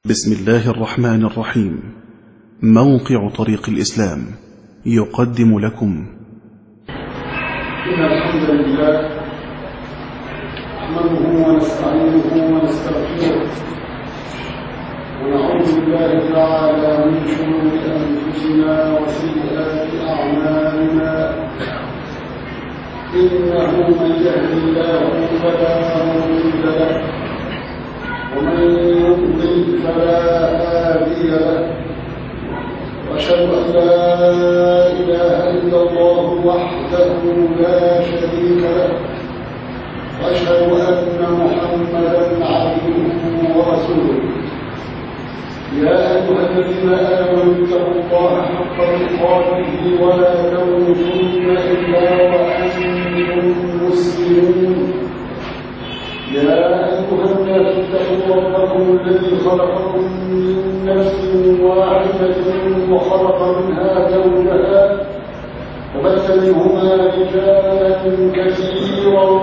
بسم الله الرحمن الرحيم موقع طريق الإسلام يقدم لكم إن الحمد لله نحمده ونستعينه ونستغفره ونعوذ بالله تعالى من شرور أنفسنا وسيئات أعمالنا إنه من يهد الله فلا مضل له ومن يضلل فلا هادي له واشهد ان لا اله الا الله وحده لا شريك له واشهد ان محمدا عبده ورسوله يا ايها الذين امنوا اتقوا الله حق تقاته ولا تموتن الا وانتم مسلمون يا أيها الناس اتقوا ربكم الذي خلقكم من نفس واحدة وخلق منها زوجها وبث منهما رجالا كثيرا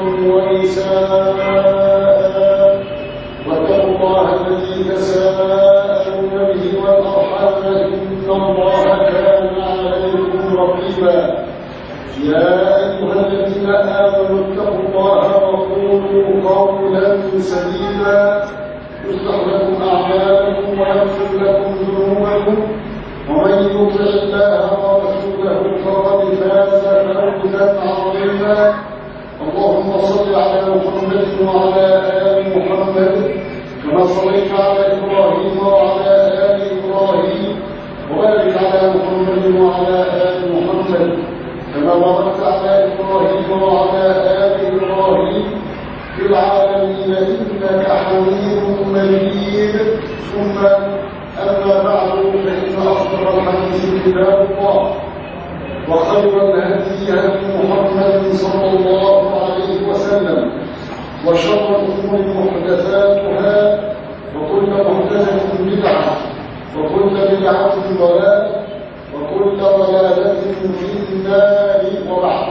ونساء واتقوا الله الذي تساءلون به والأرحام إن الله كان عليكم رقيبا يا أيها الذين آمنوا اتقوا الله وقولوا قولا سديدا يصلح لكم أعمالكم ويغفر لكم ذنوبكم ومن يطع الله ورسوله فقد فاز فوزا عظيما اللهم صل على محمد وعلى آل محمد كما صليت على إبراهيم وعلى آل إبراهيم وبارك على محمد وعلى آل محمد كما باركت على إبراهيم وعلى آل إبراهيم في العالمين إنك حميد مجيد ثم أما بعد فإن أصدق الحديث كتاب الله وخير الهدي هدي محمد صلى الله عليه وسلم وشر الأمور محدثاتها وكل محدثة بدعة وكل بدعة ضلالة وكل ضلالة في النار وبعد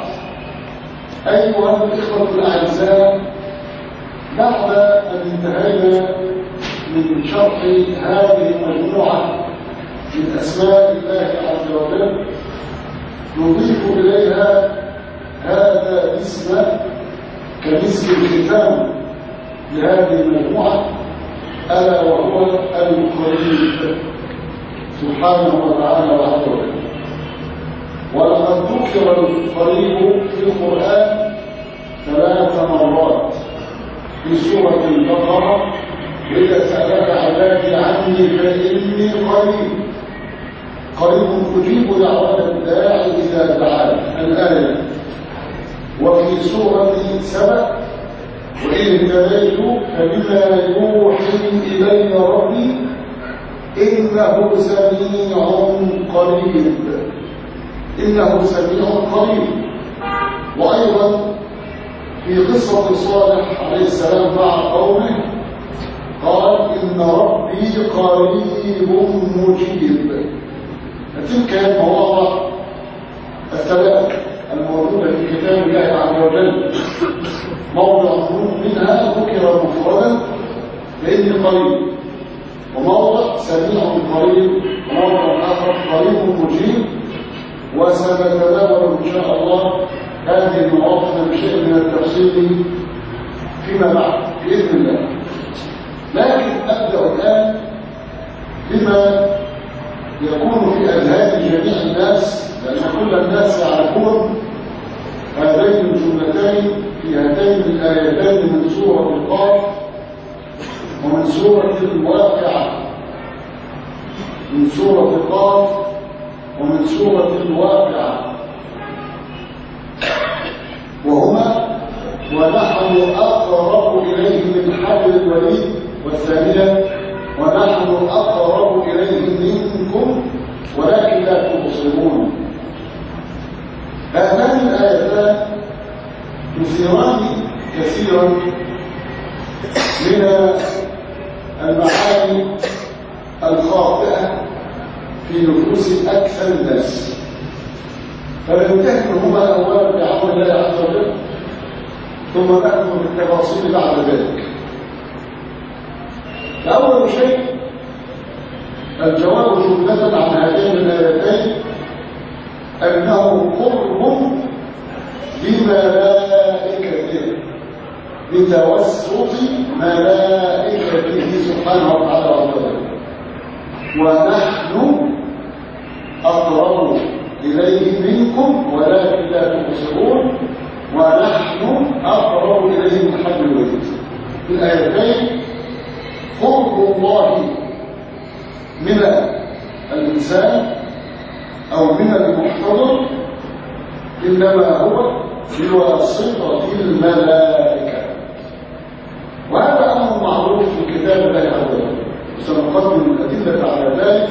أيها الإخوة الأعزاء بعد أن انتهينا من شرح هذه المجموعة من أسماء الله عز وجل نضيف إليها هذا الاسم كمسك الختام لهذه المجموعة ألا وهو القريب سبحانه وتعالى وعز وجل ولقد ذكر القريب في القرآن ثلاث مرات في سورة البقرة إذا سألك عبادي عني فإني قريب قريب أجيب دعوة الداعي إذا دعاني الآية وفي سورة سبأ وإن ابتليت فبما يوحي إلي ربي إنه سميع قريب إنه سميع قريب وأيضا في قصة صالح عليه السلام مع قومه قال إن ربي قريب مجيب تلك المواضع الثلاث الموجودة في كتاب الله عز وجل موضع منها ذكر مفردا فإني قريب وموضع سميع قريب وموضع آخر قريب مجيب وسنتناول إن شاء الله هذه المواضع بشيء من التفصيل فيما بعد بإذن الله لكن أبدأ الآن بما يكون في أذهان جميع الناس لأن كل الناس يعرفون هذين الجملتين في هاتين الآيتين من سورة القاف ومن سورة الواقعة من سورة القاف ومن سورة الواقعة وهما ونحن أقرب إليه من حبل الوليد والثانية ونحن أقرب إليه منكم ولكن لا تبصرون هاتان الآيتان يثيران كثيرا من المعاني الخاطئة في نفوس أكثر الناس فننتهي هما أولا بعون الله عز وجل ثم نأخذ بالتفاصيل بعد ذلك أول شيء الجواب جملة عن هاتين الآيتين أنه قرب بملائكته بتوسط ملائكته سبحانه وتعالى وتعالى ونحن أقرب إليه منكم ولكن لا تبصرون ونحن أقرب إليه من حبل الوريد في الآيتين قرب الله من الإنسان أو من المحتضر إنما هو بواسطة الملائكة وهذا أمر معروف في كتاب الله عز وجل وسنقدم الأدلة على ذلك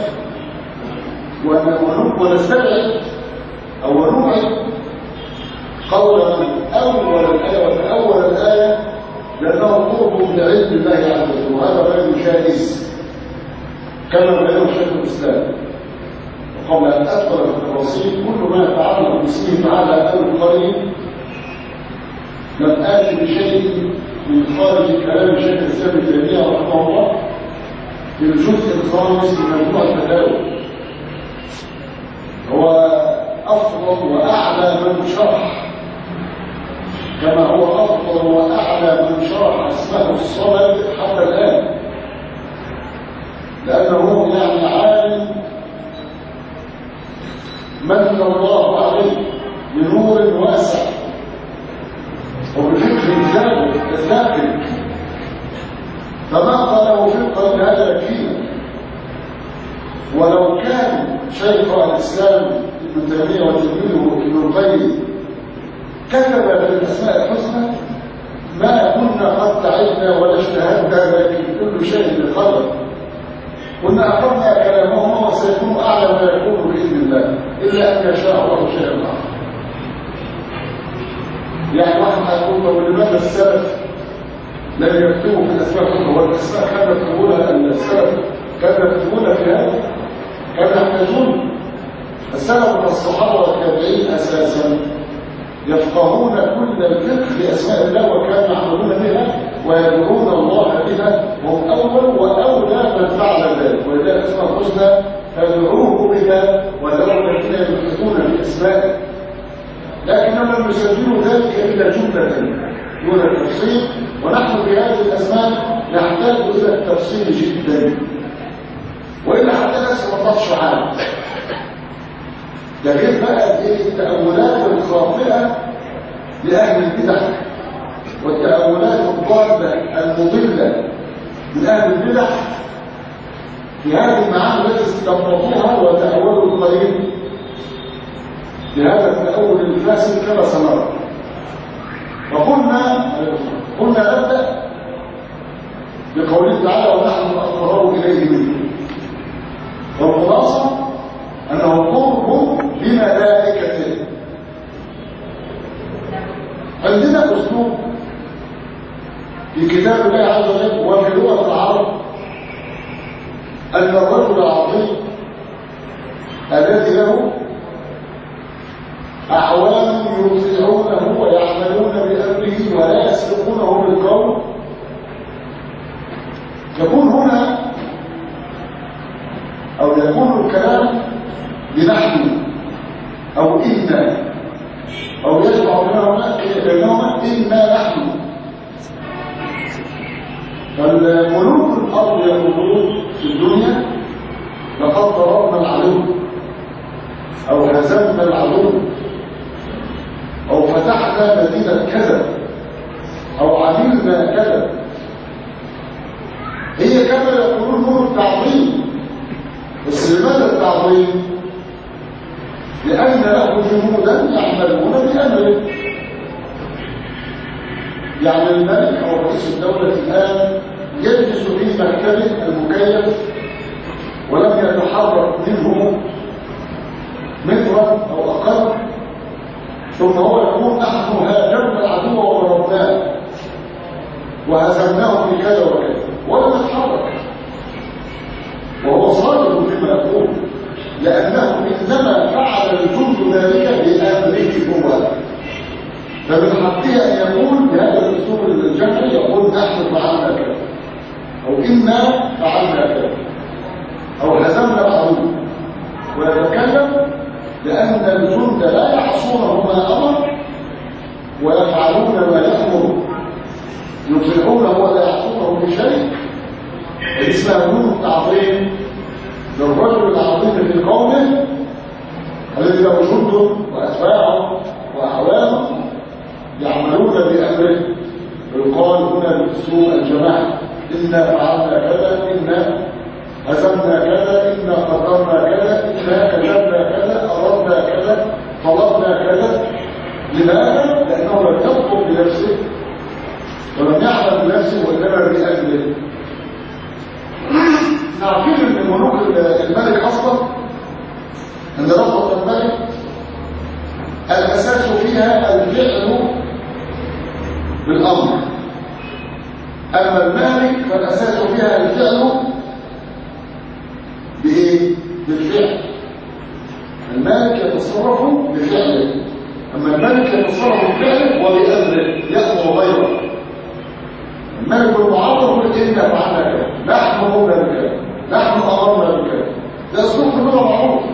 ونستبعد أو نبعد قول من أول الآية وتأول الآية لأنه قرب لعلم الله عز وجل وهذا غير جائز كما بينه شيخ الإسلام وقبل أن أدخل في التفاصيل كل ما يتعلق باسمه تعالى أو القريب لم آتي بشيء من خارج كلام شيخ الإسلام ابن تيمية رحمه الله في الجزء الخامس من مجموع التداول هو أفضل وأعلى من شرح كما هو أفضل وأعلى من شرح اسمه الصمد حتى الآن لأنه يعني عالم من الله عليه بنور واسع وبفكر ذلك الذاكر فما قاله فقه هذا يكفينا ولو كان شيخ الاسلام ابن تيميه وتلميذه ابن القيم كتب في الاسماء الحسنى ما كنا قد تعبنا ولا اجتهدنا لكن كل شيء بقدر كنا اخذنا كلامهما وسيكون اعلى ما يكون باذن الله الا ان يشاء الله شيئا اخر يعني واحد هيقول طب لماذا السلف لم يكتبوا في الاسماء كلها هو الاسماء كانوا يكتبونها السلف كانوا يكتبونها في هذا كانوا يحتاجون السلف من الصحابه والتابعين اساسا يفقهون كل الفقه في اسماء الله وكانوا يعملون بها ويدعون الله بها وهم اول واولى من فعل ذلك ولذلك اسماء الحسنى فادعوه بها ودعوا الذين يلحقون باسمائه لكنهم لم يسجلوا ذلك الا جمله دون التفصيل ونحن في هذه الاسماء نحتاج الى التفصيل جدا والا حتى الناس ما تطلعش عام ده غير بقى التأولات الخاطئة لأهل البدع والتأولات الضالة المضلة من أهل البدع في هذه المعاني التي استنبطوها وتأولوا القريب بهذا التأول الفاسد كما سنرى وقلنا قلنا نبدأ بقوله تعالى ونحن أقرب إليه منه والخلاصة أنه قرب بملائكته عندنا أسلوب في كتاب الله عز وجل وفي لغة العرب أن الرجل العظيم الذي له أعوان يطيعونه ويعملون بأمره ولا يسبقونه بالقول يكون هنا أو يكون الكلام بنحن أو إنا أو يجمع بينهما بينهما إنا نحن فالملوك الأرض يقولون في الدنيا لقد ضربنا العدو أو هزمنا العدو أو فتحنا مدينة كذا أو عملنا كذا هي كما يقولون نور التعظيم بس لماذا التعظيم؟ لأن له جنودا يعملون بأمره يعني الملك أو رئيس الدولة الآن يجلس في مكتبه المكيف ولم يتحرك منه مترا أو أقل ثم هو يقول نحن هاجمنا العدو وضربناه وهزمناه في كذا وكذا ولم يتحرك وهو صادق فيما يقول لأنه إنما فعل الجند ذلك بأمره هو فمن حقه أن يقول بهذا الأسلوب الجمعي يقول نحن فعلنا كذا أو إنا فعلنا كذا أو هزمنا أن الجند لا يعصونه ما أمر ويفعلون ما يأمر يطيعونه ولا يعصونه بشيء اسمها نون التعظيم للرجل العظيم في قومه الذي له جند وأتباعه وأعوانه يعملون بأمره ويقال هنا بأسلوب الجماعة إنا فعلنا كذا إنا هزمنا كذا إنا قدرنا كذا إنا كذبنا كذا أردنا كذا طلبنا كذا لماذا؟ لأنه لم يطلب بنفسه ولم يعلم بنفسه وإنما بأجله عارفين ان ملوك الملك اصلا ان لفظه الملك الاساس فيها الفعل بالامر اما المالك فالاساس فيها الفعل بايه بالفعل المالك يتصرف بفعله اما الملك يتصرف بفعله وبامره يامر غيره الملك المعظم يقول انا فعلنا كذا نحن قمنا بكذا نحن امرنا بكذا ده اسلوب كلنا معروف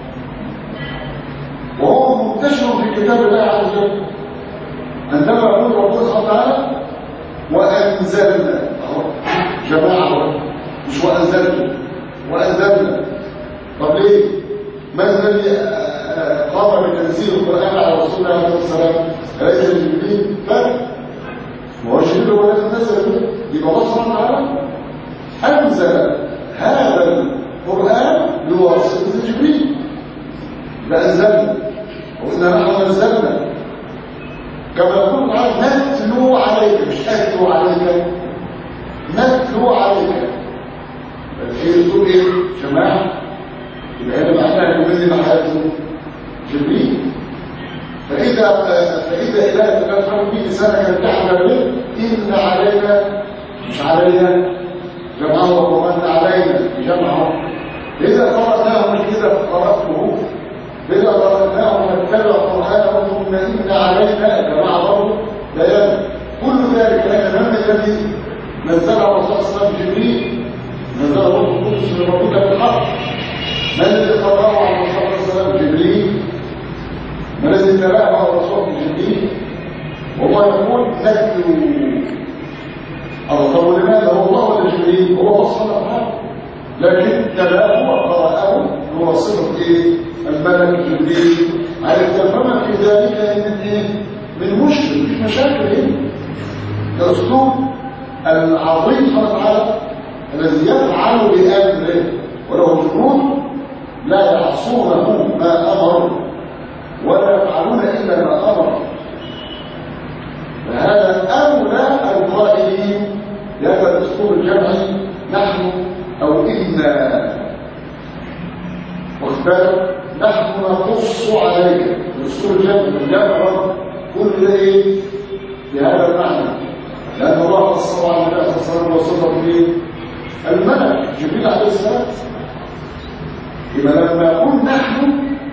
وهو منتشر في كتاب الله عز وجل عندما يقول ربنا سبحانه وتعالى وانزلنا اهو جماعه مش وانزلنا وانزلنا طب ليه ما الذي قام بتنزيل القران على رسول الله عليه الصلاه والسلام اليس جبريل لا ما هو جبريل هو الذي نزل يبقى الله سبحانه وتعالى انزل هذا القران لواسطه جبريل لانزلنا وإنا نحن نزلنا كما يقول تعالى نتلو عليك مش أتلو عليك نتلو عليك في رسول ايه جماعة يبقى هنا معناها يقول لي حياته جبريل فإذا فإذا إله تكفر به لسانك تحمل به إن علينا مش علينا جمعه وقرأنا علينا جمعه إذا قرأناه من كده قرأته إذا قرأناه نتبع قرآنه ثم إن علينا جماعة برضه بيان كل ذلك لأن من الذي نزله الرسول صلى الله عليه وسلم جبريل نزله الروح القدس من ربك بالحق من الذي قرأه على الرسول صلى الله عليه وسلم جبريل من الذي تبعه على الرسول جبريل وهو يقول نتلو الله طب لماذا هو الله ولا جبريل هو وصل الحق لكن تبعه وقرأه بواسطة ايه الملك جبريل عارف فما في ذلك من ايه من مشكل مش مشاكل ايه ده اسلوب العظيم سبحانه وتعالى الذي يفعل بامره وله جنود لا يعصونه ما امر ولا يفعلون الا ما امر فهذا اولى القائلين بهذا الاسلوب الجمعي نحن او انا واخبرك نحن نقص عليك الاسلوب الجمعي الجمع كل ده ايه بهذا المعنى لان الله قص على النبي صلى الله عليه وسلم وصفه بايه الملك جبريل عليه السلام يبقى لما يقول نحن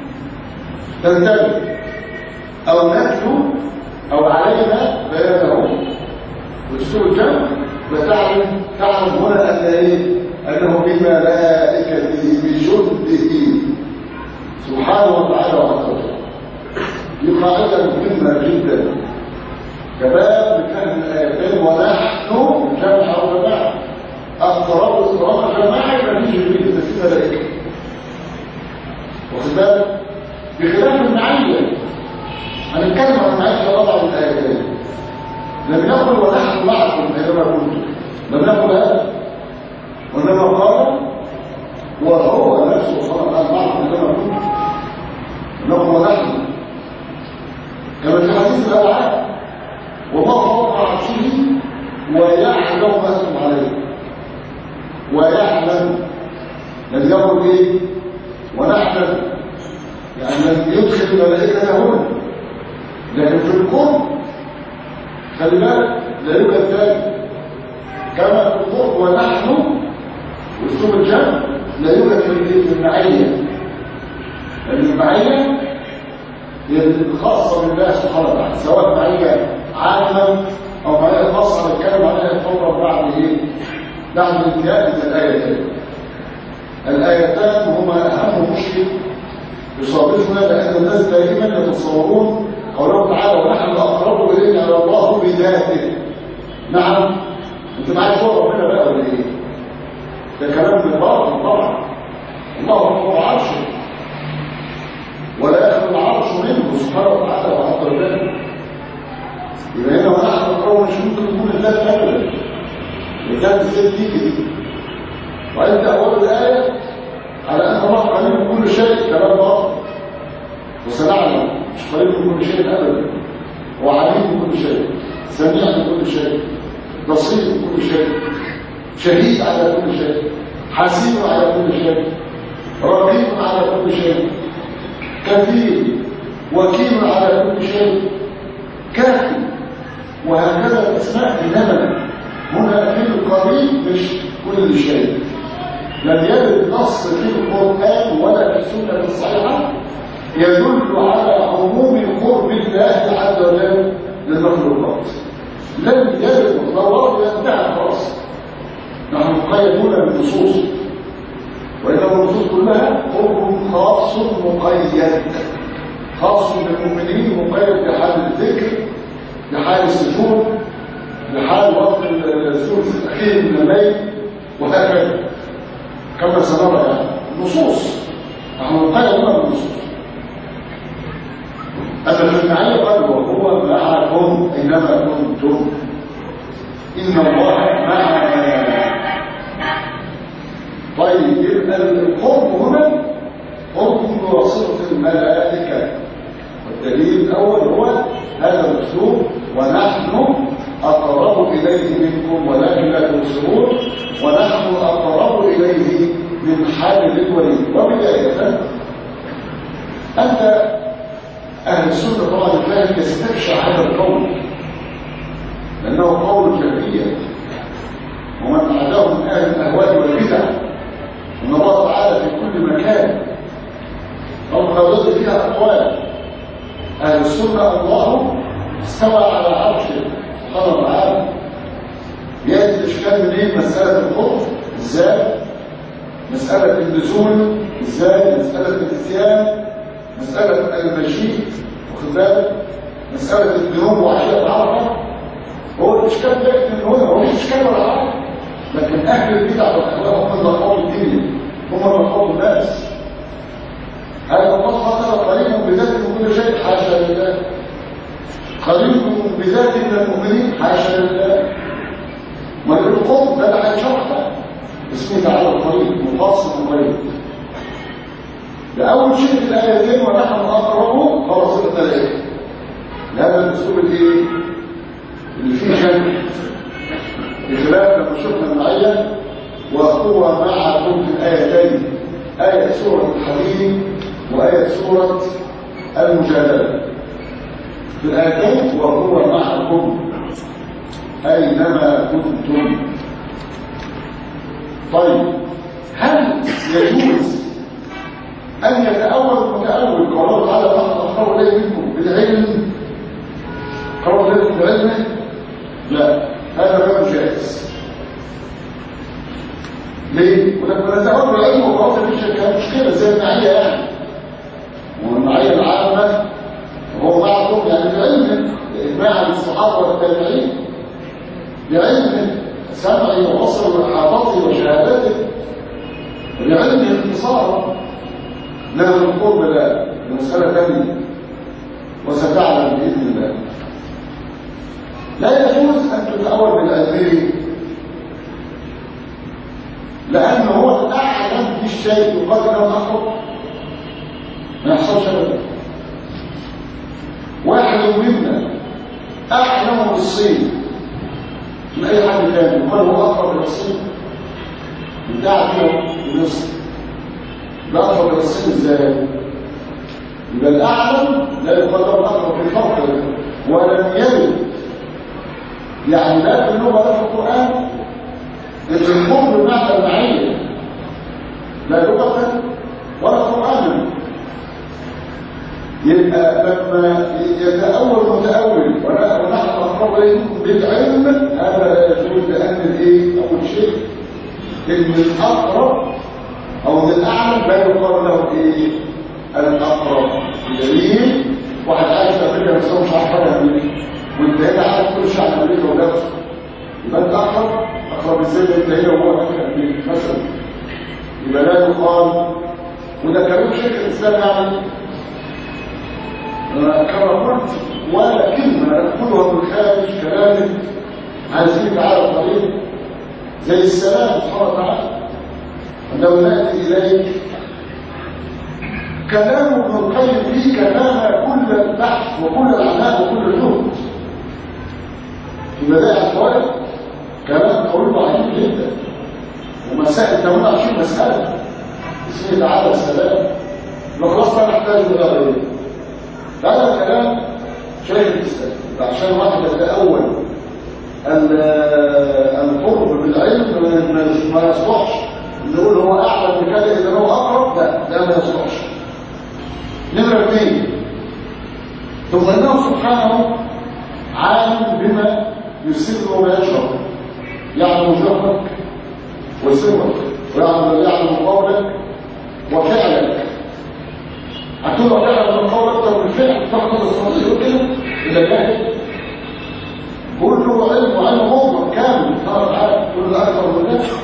تنتبه او نتلو او علينا بيانه واسلوب الجمع وتعلم تعلم هنا ان ايه انه بملائكته بجنده سبحانه وتعالى وعز وجل دي قاعده مهمه جدا كباب بفهم الايتين ونحن جمع او جماعه اقرب اقرب جماعه يبقى في جبريل ده في ملائكه واخد بالك بخلاف المعيه هنتكلم عن المعيه طبعا الايتين لم يقل ونحن معكم اينما كنتم لم يقل هذا وانما قال وهو نفسه صلى الله عليه وسلم اينما كنتم انه ونحن كما في حديث الالعاب والله فوق عرشه ويعلم ما انتم عليه ويعلم لم يقل ايه ونحن يعني لم يدخل الملائكه هنا لكن في الكون خلي بالك لا يوجد ذلك كما في الكون ونحن واسلوب الجمع لا يوجد في المعيه لان المعيه هي الخاصه بالله سبحانه وتعالى سواء معيه عامه او معيه خاصه بنتكلم عليها الفتره بعد ايه بعد انتهاء من الايتين الايتان هما اهم مشكل يصادفنا لان الناس دائما يتصورون قوله تعالى ونحن اقرب اليه على الله بذاته نعم انت معاك صوره ربنا بقى ولا ايه ده كلام من باطل طبعا الله فوق عرشه ولا يخلو العرش منه سبحانه وتعالى وعز وجل يبقى هنا ونحن اقرب مش ممكن يكون الذات ابدا الذات ازاي تيجي دي وانت اول الايه على ان الله قريب من كل شيء كلام باطل وسمعنا مش قريب من كل شيء ابدا هو عليم بكل شيء سميع بكل شيء بصير بكل شيء شهيد على كل شيء حسيب على كل شيء رقيب على كل شيء كثير وكيل على كل شيء كافي وهكذا الاسماء انما هنا في القريب مش كل شيء لم يرد نص في القران ولا في السنه الصحيحه يدل على عموم قرب الله عز وجل للمخلوقات لم يرد لو ورد ينتهى خلاص نحن مقيدون بالنصوص وإنما النصوص كلها قرب خاص مقيد خاص بالمؤمنين مقيد بحال الذكر بحال السجود بحال وقت الثلث الأخير من الليل وهكذا كما سنرى يعني النصوص نحن مقيدون بالنصوص أما في المعية قال وهو معكم أينما كنتم إن الله معنا طيب يبقى القرب هنا قرب بواسطة الملائكة والدليل الأول هو هذا الأسلوب ونحن أقرب إليه منكم ولكن لا تبصرون ونحن أقرب إليه من حال الوليد وبداية أنت أهل السنة طبعا الفاهم يستكشع هذا القول لأنه قول جمعية ومن عداه من أهل الأهواء والبدع أن الله تعالى في كل مكان أو قررت فيها أقوال أهل السنة الله استوى على عرشه سبحانه وتعالى يأتي الإشكال منين مسألة الخوف إزاي مسألة النزول إزاي مسألة الاتيان مسألة المشي واخد بالك مسألة الذنوب وعشاء عرفة هو الإشكال ده من هنا هو مش إشكال ولا حاجة لكن أهل البدع والأهواء هم اللي قوم الدنيا هم اللي قوم الناس هذا الله سبحانه قريب بذاته من كل شيء حاشا لله قريب بذاته من المؤمنين حاشا لله ما القرب ده ده شرح اسمه تعالى القريب مخاصم قريب ده أول شيء في الآيتين ونحن أقربه خلاص الملائكة هذا الأسلوب الإيه؟ اللي فيه جنة بخلاف لما شفنا المعية وهو معكم في الآيتين آية سورة الحديد وآية سورة المجادلة في الآيتين وهو معكم أينما كنتم طيب هل يجوز أن يتأول المتأول قوله تعالى نحن أخبر إليه منكم بالعلم قول إليه بالعلم لا هذا غير جائز ليه؟ ولما نتأول بالعلم وقوله في شركة مشكلة زي المعية يعني والمعية العامة هو معكم يعني بعلم إجماع الصحابة والتابعين بعلم سمعي وبصري وإحاطتي وشهادتي بعلم انتصاره لا القرب لا مسألة ثانية وستعلم بإذن الله لا يجوز أن تتأول بالعلمين لأن هو الأعلم بالشيء وقد لم أخر ما يحصلش أبدا واحد منا أعلم بالصين من أي حد تاني وقال هو أقرب إلى الصين بتاع كده بمصر نقرب الى الصين ازاي يبقى الاعلم لا يقدر الاقرب في الفرق ولم يرد يعني لا في اللغه ولا في القران ان الكفر بمعنى المعيه لا لغه ولا قرانا يبقى لما يتأول متأول ونحن أقرب إليكم بالعلم هذا لا يجوز لأن الإيه؟ أول شيء إن الأقرب او من الاعلى لا يقال له ايه الاقرب بدليل واحد قاعد في امريكا بس هو مش عارف حاجه امريكا وانت هنا عارف كل شيء عن امريكا ونفسه يبقى انت اقرب اقرب ازاي ده انت هنا وهو هناك في امريكا مثلا يبقى لا يقال وده كلام شيخ الاسلام يعني أنا كما قلت ولا كلمه ندخلها من خارج كلام عايزين تعالى طريق زي السلام سبحانه وتعالى لو ناتي اليك كلام ابن القيم فيه كلام كل البحث وكل العناء وكل الجهد في بدائع الفوائد كلام قوله عجيب جدا ومسائل 28 مسألة اسمه تعالى السلام خلاص لا نحتاج إلى غيره هذا الكلام شيخ الإسلام عشان واحد يتأول القرب بالعلم ما يصلحش نقول هو أعلم بكذا إذا هو أقرب لا ده ما يصلحش نمرة اثنين ثم انه سبحانه عالم بما يسر وما يشرب يعلم جهرك وسرك ويعلم يعلم قولك وفعلك هتقول له فعلا من قول اكتر من فعل تاخد الصديق كده الى جاهل كله علم وعلم مطلق كامل سبحانه وتعالى كل اكثر من نفسه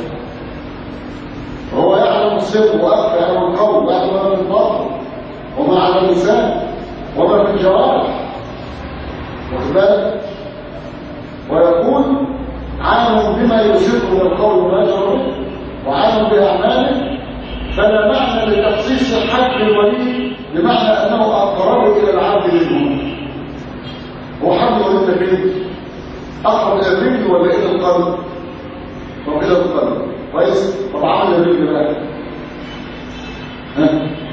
هو يعلم السر واخفى يعلم القول ويعلم ما في الباطن وما على اللسان وما في الجوارح واخد بالك ويقول عالم بما يسر من القول وما يجر به وعالم باعماله فلا معنى لتخصيص الحد الولي بمعنى انه اقرب الى العبد منه هو حد ولي ده فين اقرب الى الرجل ولا الى القلب طب الى القلب كويس طب عمل الرجل بقى ها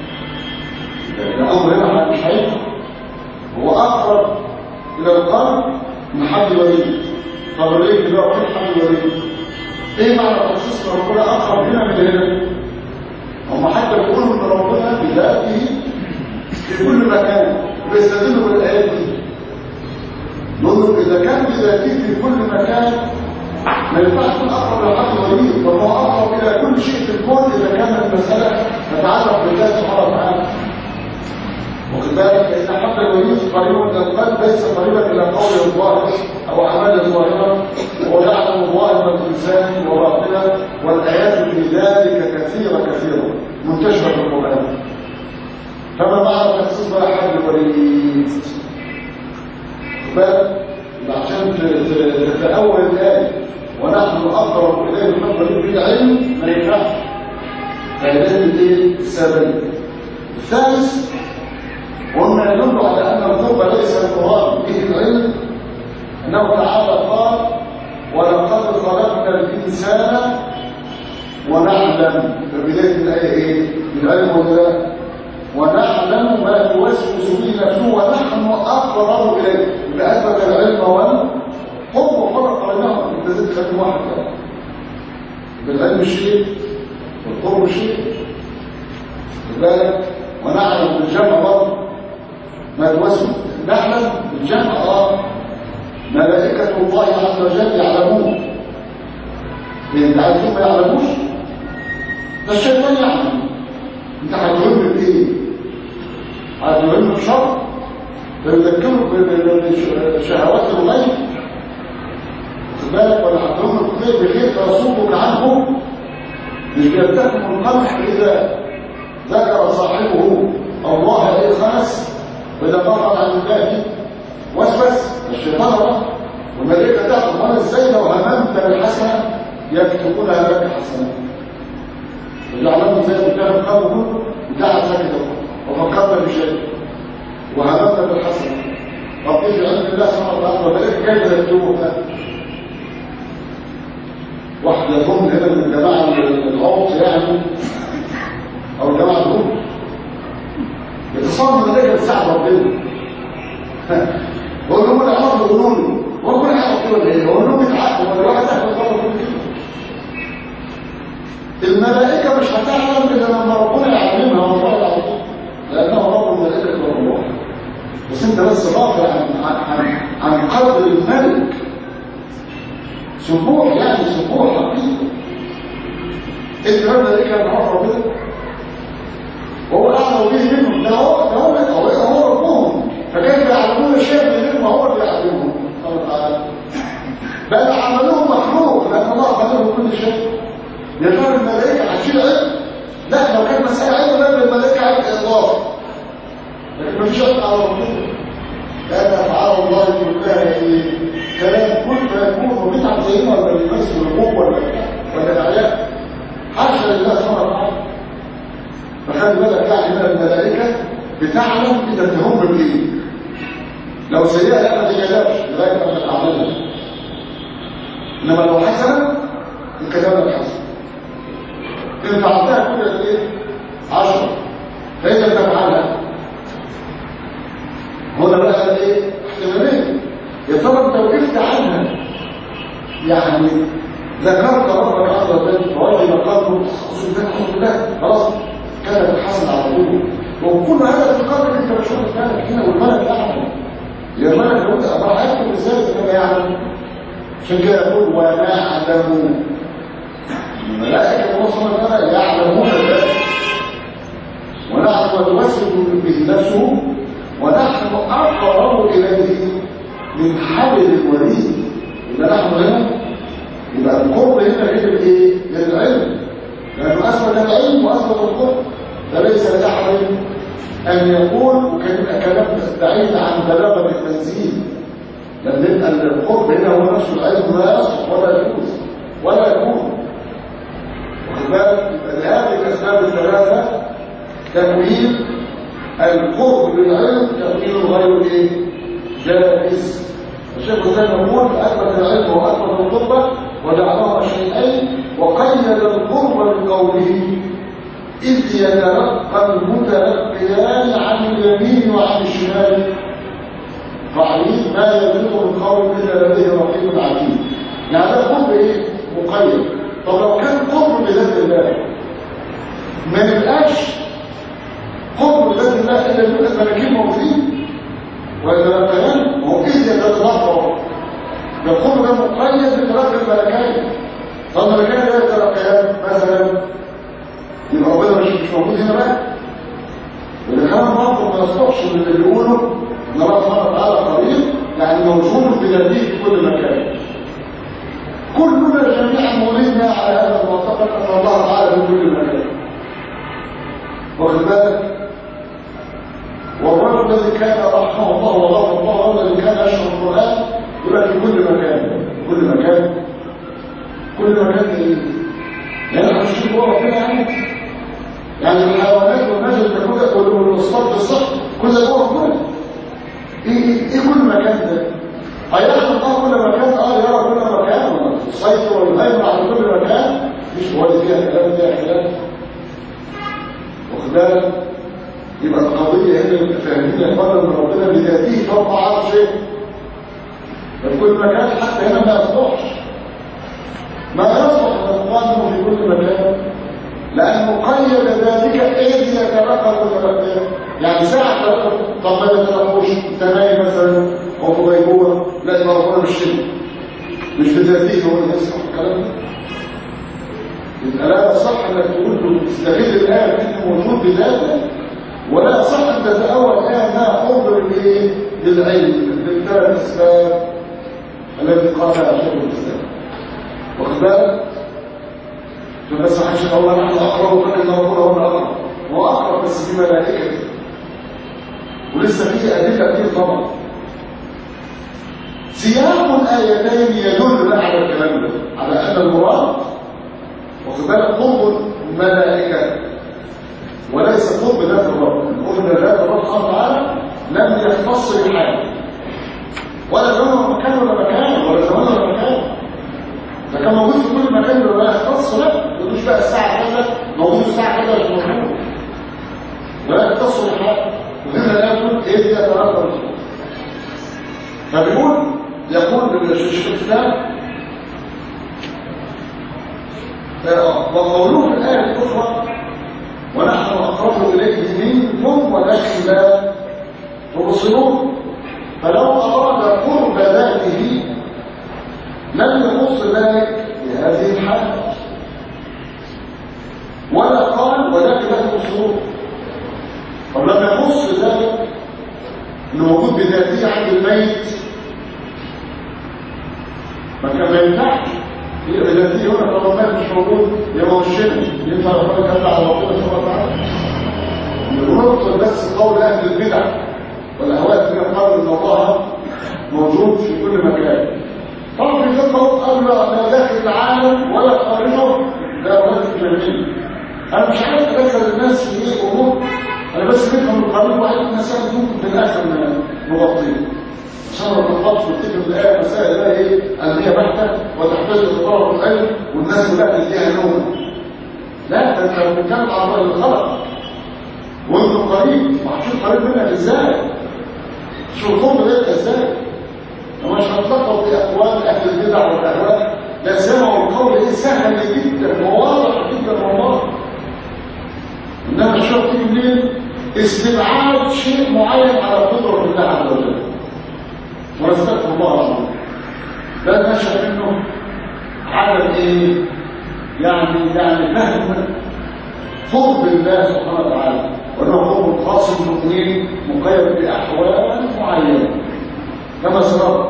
الامر هنا مش هينفع هو اقرب الى القلب من حد ولي طب الرجل بقى فين حد ولي ايه معنى تخصيص ربنا اقرب هنا من هنا هم حتى بيقولوا ان ربنا بذاته في كل مكان بيستدلوا بالايات دي نقول له اذا كان بذاته في كل مكان ما ينفعش يكون اقرب لحد ولي فهو اقرب الى كل شيء في الكون اذا كانت المساله تتعلق بالله سبحانه وتعالى واخد بالك فان حتى الولي قريب من القلب ليس قريبا الى قول الظاهر او اعمال الظاهره هو يعلم ظاهر الانسان وباطنه والايات في ذلك كثيره كثيره منتشره في القران فما معنى تخصيص بقى حد الولي بالك عشان تتأول الآية ونحن أقرب إليه من حب بالعلم ما ينفعش فلازم الايه السبب الثالث وما يدل على أن القرب ليس المراد به العلم أنه تعالى قال ولقد خلقنا الإنسان ونعلم في بداية الآية إيه؟ العلم ولا ونعلم ما توسوس به نفسه ونحن أقرب إليه بأثبت العلم والحب وفرق بينهم أنت زدت خلي واحد يعني. بالعلم شيء والقرب شيء بالك ونعلم بالجمع برضه ما توسوس نعلم بالجمع اه ملائكة الله عز وجل يعلمون لأن عايزين ما يعلموش ده الشيطان يعلم انت هتقول بايه هتقول بشر فيذكرك بشهوات الغيب خد بالك ولا هتقول بخير بخير فيصوبك عنه مش بيلتكم القمح اذا ذكر صاحبه الله ايه خمس واذا قطع عن الله وسوس الشيطان والملائكه تاخذ وانا ازاي لو هممت بالحسنه يكتبونها لك حسنه وجعلهم زي كتاب قومه جعل سكته وفكرنا بشيء وهممنا بالحسن طب ايش علم الله سبحانه وتعالى وذلك كيف يكتبوها واحد يظن هنا من الجماعه العوض يعني او الجماعه دول يتصور ملائكه بتساعد ربنا بقول لهم العوض بيقولوا له هو كل حاجه كده ايه هو لهم يتعقوا ولا واحد اهل الغلط كده الملائكة مش هتعلم إلا لما ربنا يعلمها والله العظيم لأنه رب الملائكة والروح بس أنت بس غافل عن عن عن قدر الملك سبوح يعني سبوح حقيقي أنت رب الملائكة أن عرف ربنا وهو أعلم به منهم ده هو ده هو هو يا ترى الملائكه هتشيل علم لا لو كانت مساله علم لا الملائكه علم اضافه لكن مفيش علم على ربنا كان افعال الله كلها ايه كلام كل ما يكون وبيتعب زينا ولا بيمثل الحقوق ولا ولا الاعياء حاشا لله سبحانه وتعالى فخلي بالك يعني من الملائكه بتعلم اذا تهم بايه لو سيئه لا ما تجادلش لغايه ما تعملها انما لو حسنه الكلام لك حسن ان فعلتها كل قد ايه 10 فاذا تفعلها هنا بقى ايه احتمالين يا ترى انت وقفت عنها يعني ذكرت ربك عز وجل ووجه قلبه اعوذ بالله اعوذ بالله خلاص كانت الحسن على طول وكل هذا في قلبك انت مش واخد بالك هنا والملك يعلم يا الملك لو انت ابقى هيكتب رساله كما يعلم عشان كده يقول ونعلم الملائكه الله سبحانه وتعالى يعلمون ذلك ونحن نتوسل به نفسه ونحن اقرب اليه من حبل الوليد يبقى نحن هنا يبقى القرب هنا كده ايه للعلم لانه اثبت العلم واثبت القرب فليس لاحد ان يقول وكان يبقى كلام بعيد عن بلاغه التنزيل لان يبقى القرب هنا هو نفس العلم لا يصلح ولا يجوز ولا يكون واخد بالك يبقى لهذه الاسباب الثلاثه تكوين القرب بالعلم تكوين غير ايه جائز الشيخ زي ما نقول فاثبت العلم واثبت القربه وجعلهما شيئين وقيد القرب بقوله إذ يتلقى المتلقيان عن اليمين وعن الشمال قاعدين ما يلفظ من قول الا لديه رقيب عتيد يعني ده قرب ايه مقيد طب لو كان قرب بذات الله ما يبقاش قرب بذات الله الا يقول الملكين موجودين ويتلقيان هو اذ يتلقى ده القرب ده مقيد بتلقي الملكين طب الملكين لا يتلقيان مثلا يبقى ربنا مش مش موجود هنا بقى واللي كان برضه ما يصلحش من اللي بيقولوا ان الله سبحانه وتعالى قريب يعني موجود بذاته في كل مكان كلنا جميعا ولدنا على هذا المعتقد ان الله تعالى في كل مكان واخد بالك والرجل الذي كان رحمه الله وغفر الله هو الذي كان يشرح القران يقول لك في كل مكان كل مكان كل مكان ايه؟ يعني مش في ربنا يعني يعني الحيوانات والنجم تكون والصفات بالصح كل ده جوه ربنا ايه ايه ايه كل مكان ده هياخد الله كل مكان اه يرى كل مكان السيطر والهيمنه على كل مكان مش هو اللي فيها كلام فيها كلام واخد بالك يبقى القضيه هنا اللي فاهمين يا اخوانا ان ربنا بذاته فوق عرشه في كل مكان حتى هنا ما يصلحش ما يصلح ان تقدمه في كل مكان لأنه قيد ذلك إذ يتلقى المتلقين يعني ساعة تلقى طب ما يتلقوش تناي مثلا أو في غيبوبة لا يبقى ربنا مش كده مش بذاته هو اللي يصلح الكلام ده يبقى لا يصح انك تقول تستغل الآية انه موجود بذاته ولا يصح ان تتأول الآية انها قرب للايه؟ للعلم للثلاث أسباب التي قالها شيخ الإسلام واخد بالك؟ فبس عشان الله نحن أقرب فإن ربنا هو الأقرب هو أقرب بس في ملائكة ولسه في أدلة كتير طبعا سياق الآيتين يدل على الكلام ده على أن المراد واخد بالك قرب الملائكة وليس قرب ذات الرب قرب ذات الرب سبحانه وتعالى لم يختص بحاجة ولا زمان مكان ولا مكان ولا زمان ولا مكان ده كان موجود في كل مكان ولا يختص لا مش بقى الساعة كذا موجود الساعة كذا مش موجود ولا يختص بحاجة وهنا لا يقول ايه دي يتربى فبيقول يقول الشيخ الاسلام وقوله في الآية الأخرى ونحن أقرب إليه منكم ولكن لا تبصرون فلو أراد قرب ذاته لم يخص ذلك بهذه الحالة ولا قال ولكن لا تبصرون طب لما يخص ذلك انه موجود بذاته عند الميت ما كان ما ينفعش التي هنا طبعا ما مش موجود يبقى الشرك ينفع ربنا كان على ربنا سبحانه وتعالى نبطل بس قول اهل البدع والاهواء في قول ان الله موجود في كل مكان طبعا في فقه قبل لا داخل العالم ولا خارجه لا ولد جميل انا مش عارف ادخل الناس في ايه امور انا بس بفهم القانون وعيد المسائل ممكن في الاخر نغطيه عشان ما تغلطش وتفتكر الايه مسائل بقى ايه علميه بحته وتحتاج لتطور العلم والناس كلها تديها نوم لا ده انت بتتكلم على الله اللي خلق وانت قريب وهتشوف قريب منك ازاي شوف القرب ده ازاي ومش هتلقوا في اقوال اهل البدع والاهواء لا سمعوا القول ايه سهل جدا وواضح جدا والله انما الشرط يجي منين استبعاد شيء معين على قدره الله عز وجل ونستغفر الله العظيم ده نشأ منه عدم ايه يعني يعني فهم قرب الله سبحانه وتعالى وانه قرب خاص بالمؤمنين مقيد باحوال معينه كما سبق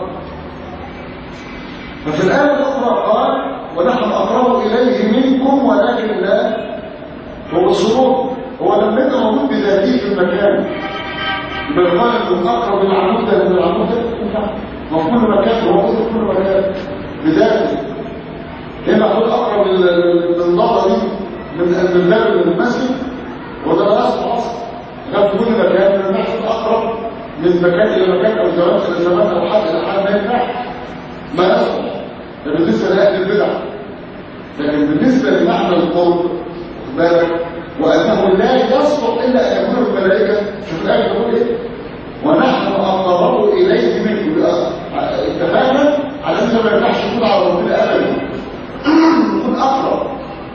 ففي الايه الاخرى قال ونحن اقرب اليه منكم ولكن لا تبصرون هو لم يكن موجود بذاته في المكان يبقى قال انه اقرب العمود ده من العمود ده ينفع ما في كل مكان هو موجود في كل مكان بذاته هنا اقول اقرب للنظر دي من من باب المسجد وده لا يصلح اصلا ده في كل مكان من المسجد اقرب من مكان الى مكان او زمان الى زمان او حد الى حد ما ينفع ما يصلح ده بالنسبه لاهل البدع لكن بالنسبه لمعنى القول خد بالك وانه لا يصلح الا ان يكون الملائكه شوف الايه بتقول ايه ونحن اقرب اليه منكم اتفقنا على ان ما ينفعش يكون على ربنا ابدا يكون اقرب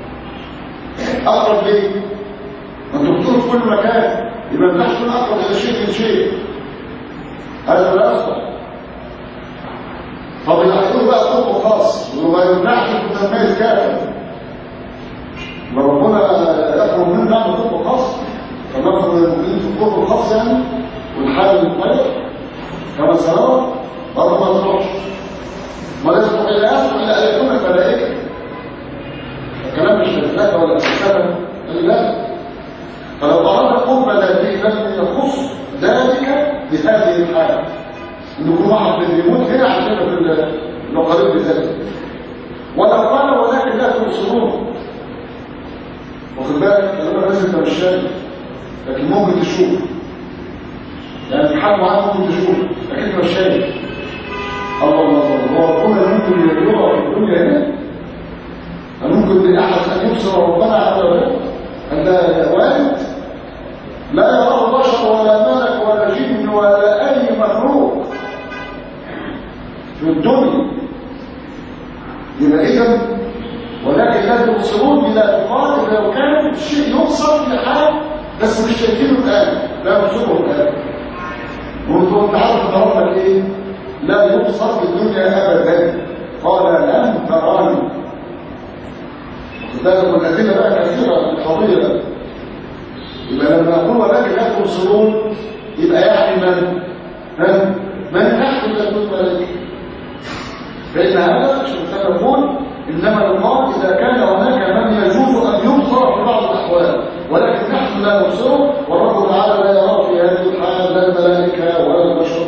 اقرب ليه ما انتوا بتقولوا في كل مكان يبقى ما ينفعش يكون اقرب الى شيء من شيء هذا لا يصلح طب اللي هيقول بقى طب خاص وما يمنعش التنميه الكافر ما ربنا يقرب منا نعمل طب خاص فنقرب المؤمنين في الطب الخاص يعني والحال المطير كما سنرى برضه ما يصلحش ما يصلح الا يصلح الا ان يكون الملائكه الكلام مش فلسفه ولا فلسفه لا فلو اراد قرب ذاته لم يخص ذلك بهذه الحاله ان يكون واحد من يموت هنا عشان في القريب بذاته ولو قال ولكن لا تبصرون واخد بالك كلام الناس انت مش شايف لكن ممكن تشوف يعني في حال معين ممكن تشوف لكن انت مش شايف الله الله الله هو ربنا ممكن يبلغه في الدنيا هنا هل ممكن لاحد ان يبصر ربنا عز وجل هل ده وارد لا يراه بشر ولا ملك ولا جن ولا اي مخلوق في الدنيا يبقى اذا ولكن لا تبصرون بلا تقال لو كان الشيء يبصر في حال بس مش شايفينه الان لا يبصره الان وانتم تعرفوا ان ربك ايه لا يبصر في الدنيا ابدا قال لن تراني بالك من الادله بقى كثيره فضيله يبقى لما اقول ولكن لا تبصرون يبقى يعني من من من تحت الا تكون ملائكه فان هذا سنقول انما المرء اذا كان هناك من يجوز ان يبصر في بعض الاحوال ولكن نحن لا نبصره والرب تعالى لا يرى في هذه الحال لا الملائكه ولا البشر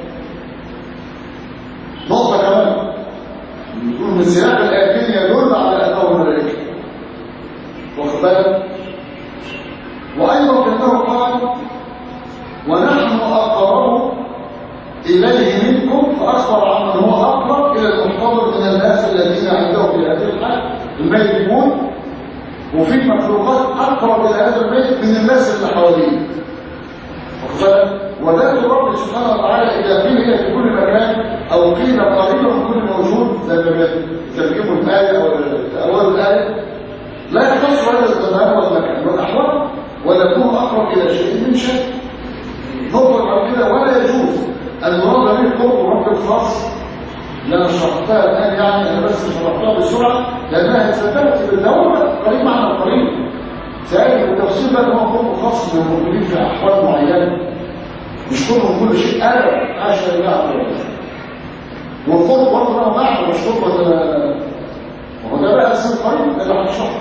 نقطه كمان من سياق الايتين يدل على انه الملائكه واخد بالك وايضا كانه قال ونحن اقرب اليه منكم فاخبر عن من هو اقرب الى المحتضر من الناس الذين عنده في هذه الحال الميت يموت وفي مخلوقات اقرب الى هذا الميت من الناس اللي حواليه واخد بالك وذات الرب سبحانه وتعالى اذا قيل هي في كل مكان او قيل قريبا من كل موجود زي ما ترجموا الايه او اول الايه لا يختص هذا الزمان والمكان والاحوال ولا يكون اقرب الى شيء من شيء نظر على كده ولا يجوز المراد به قرب رب الخاص اللي انا شرحتها الان يعني انا بس شرحتها بسرعه لانها ثبتت بالدوله قريب معنى القريب سائل التفصيل بقى هو قرب خاص من المؤمنين في احوال معينه مش كلهم كل شيء ابدا عاش لله والقرب برضه له معنى مش قرب وهو ده بقى اسم قريب ده اللي هنشرحه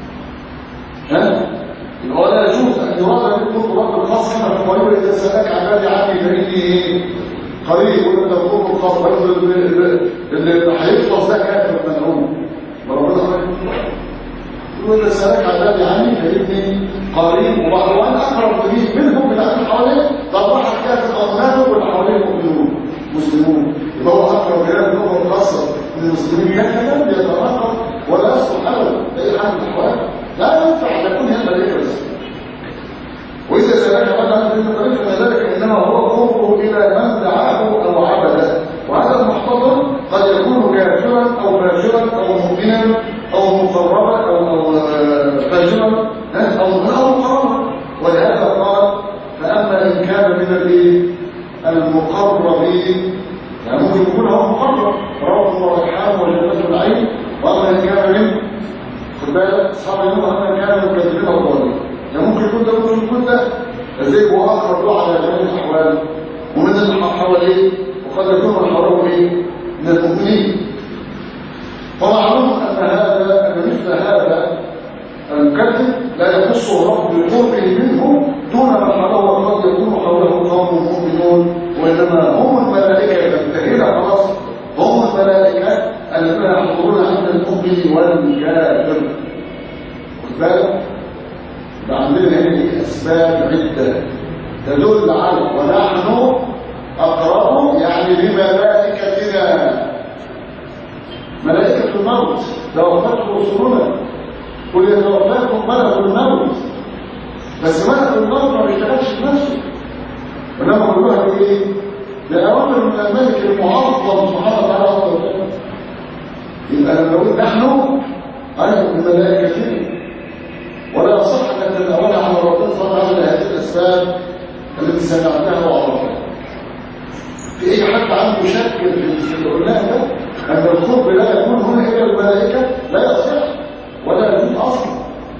ها يبقى ولا يجوز ان يراد بالطرق برضه الخاص كما في قريب اذا سالك عبادي عني فاني ايه قريب ولا الطرق الخاص برضه اللي هيخلص ده كافر ملعون وربنا يقول إذا سالك عبادي عني فاني قريب وبعض وانا اقرب اليه منهم من اللي حواليه طب واحد كافر اغناله واللي حواليه مؤمنون مسلمون يبقى هو اقرب الى النقطه الخاصه من المسلمين كان يتناقض ولا يصلح ابدا لاي حال من الاحوال لا ينفع ان يكون هي ملائكه بس واذا سالك بعد عن ابن طريق فذلك انما هو قربه الى من دعاه او عبده وهذا المحتضر قد يكون كافرا او فاجرا او مؤمنا او مقربا او او فاجرا او او مقربا ولهذا قال فاما ان كان من الايه المقربين يعني ممكن يكون هو مقرب رب ورحام وجنة العين واما ان كان من خد بالك اصحاب النور اما كانوا مكذبين الظالمين يعني ممكن يكون ده ممكن يكون ده زي هو اقرب له على جميع الاحوال ومن اللي حواليه وقد يكون من حواليه ايه من المؤمنين ومعلوم ان هذا ان مثل هذا الكذب لا يخص الرب بقربه منه دون من حوله قد يكون حوله قوم مؤمنون وانما هم الملائكه المنتهين خلاص هم الملائكه الذين يحضرون عند المؤمن والكافر خد بالك يبقى عندنا هنا اسباب عده تدل على ونحن اقرب يعني لملائكتنا ملائكه الموت توفته رسلنا قل يتوفاكم ملك الموت بس ملك الموت ما بيشتغلش بنفسه انما كلها بايه لأوامر من الملك المعظم سبحانه وتعالى عز وجل يبقى لما نقول نحن أيضا من ملائكته ولا يصح أن تتأول على ربنا صلى الله عليه هذه الأسباب التي سمعناها وعرفناها في أي حد عنده شك في اللي قلناه ده أن القرب لا يكون هنا إلا الملائكة لا يصح ولا يكون أصلا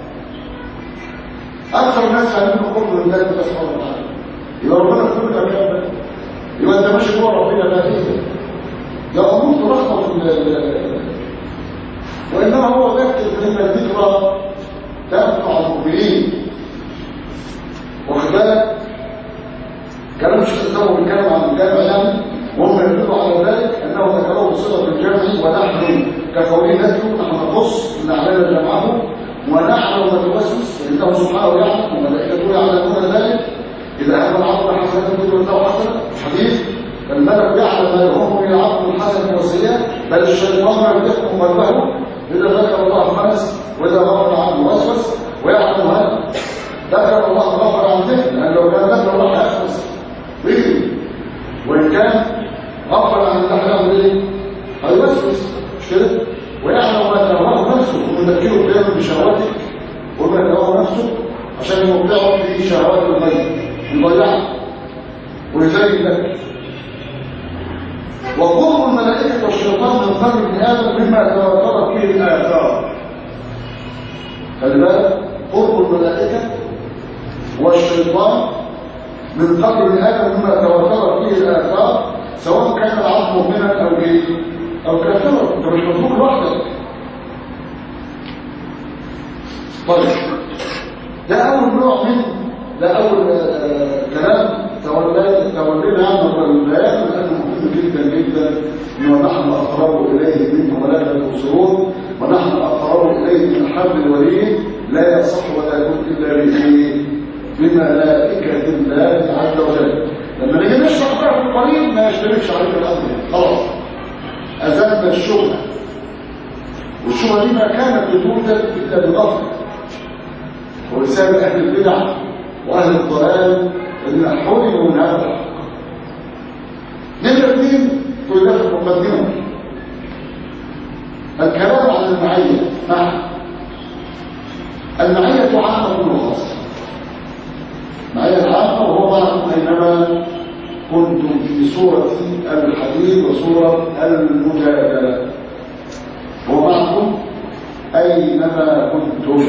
أكثر الناس عندهم القرب لله سبحانه وتعالى يبقى ربنا في كل مكان ده يبقى انت ماشي جوه ربنا ده ايه ده امور رحمه في وانما هو ذكر ان الذكرى تنفع المؤمنين واخد بالك كلام الشيخ الزوج بيتكلم عن الجامع يعني وهم يدلوا على ذلك انه ذكره بصله الجامع ونحن كقوله نتلو نحن نقص ان اعلان جمعه ونعلم ونتوسوس انه سبحانه يعلم وملائكته يعلمون ذلك إذا أهل العبد حسنة يقول له حسنة حديث الملك يعلم ما يهم من العبد الحسنة والسيئة بل الشيطان يفتحهم قلبه إذا ذكر الله خمس وإذا غفر عنه وسوس ويعلم هذا ذكر الله غفر عن ذكر لأن لو كان ذكر الله هيخلص به وإن كان غفر عن الله هيعمل إيه؟ هيوسوس مش كده؟ ويعلم ما تهواه نفسه ويذكره دائما بشهواتك وما تهواه نفسه عشان يوقعه في شهوات الميت يضيعه ويزين لك وقرب الملائكة والشيطان من قلب ابن آدم مما تواترت فيه الآثار خلي بالك قرب الملائكة والشيطان من قلب ابن آدم مما تواترت فيه الآثار سواء كان العبد مؤمنا أو ايه أو كافرا أنت مش مطلوب لوحدك طيب ده أول نوع من ده أول آه كلام تولينا تولينا عنه البيان لأنه مهم جدا جدا إنه نحن أقرب إليه منكم ولا تبصرون ونحن أقرب إليه من حبل الوريد لا يصح ولا يكون إلا به بملائكة الله عز وجل لما نيجي نشرح بقى في القريب ما يشتركش عليك الأمر خلاص أزلنا الشبهة والشبهة دي ما كانت بتوجد إلا بغفر ولسان أهل البدع وأهل الضلال الذين حرموا من هذا الحق نمرة اثنين في داخل المقدمة الكلام عن المعية مع المعية عامة وخاصة معية عامة وهو معكم أينما كنتم في سورة الحديد وسورة المجادلة هو معكم أينما كنتم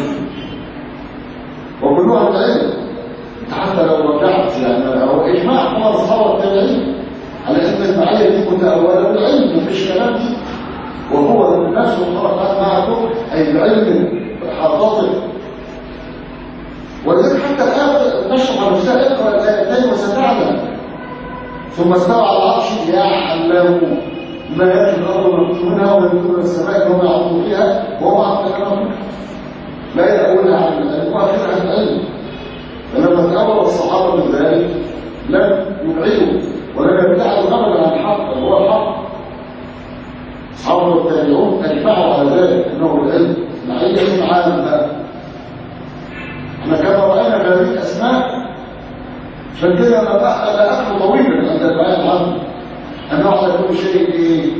وكلها العلم حتى لو رجعت يعني هو اجماع من اصحاب التابعين على ان المعايير دي متأولة بالعلم مفيش كلام دي وهو نفسه خلق معكم أي العلم حافظه ولذلك حتى الآن نشرح المساء اقرأ الآيتين وستعلم ثم استوى على العرش يعلم ما يأتي الأرض ونقص منها ويكون السماء وما يعطوا فيها وهو عبد الكرام لا يقولها عن العلم وأخير عن العلم فلما تأول الصحابة من ذلك لم يبعدوا ولم يبتعدوا أبدا عن الحق هو الحق أصحاب التابعون أجمعوا على ذلك أنه العلم مع أي علم عالم هذا احنا كما رأينا هذه الأسماء عشان كده أنا لا أدخل طويلا عند البيان عنه أنه على كل شيء إيه؟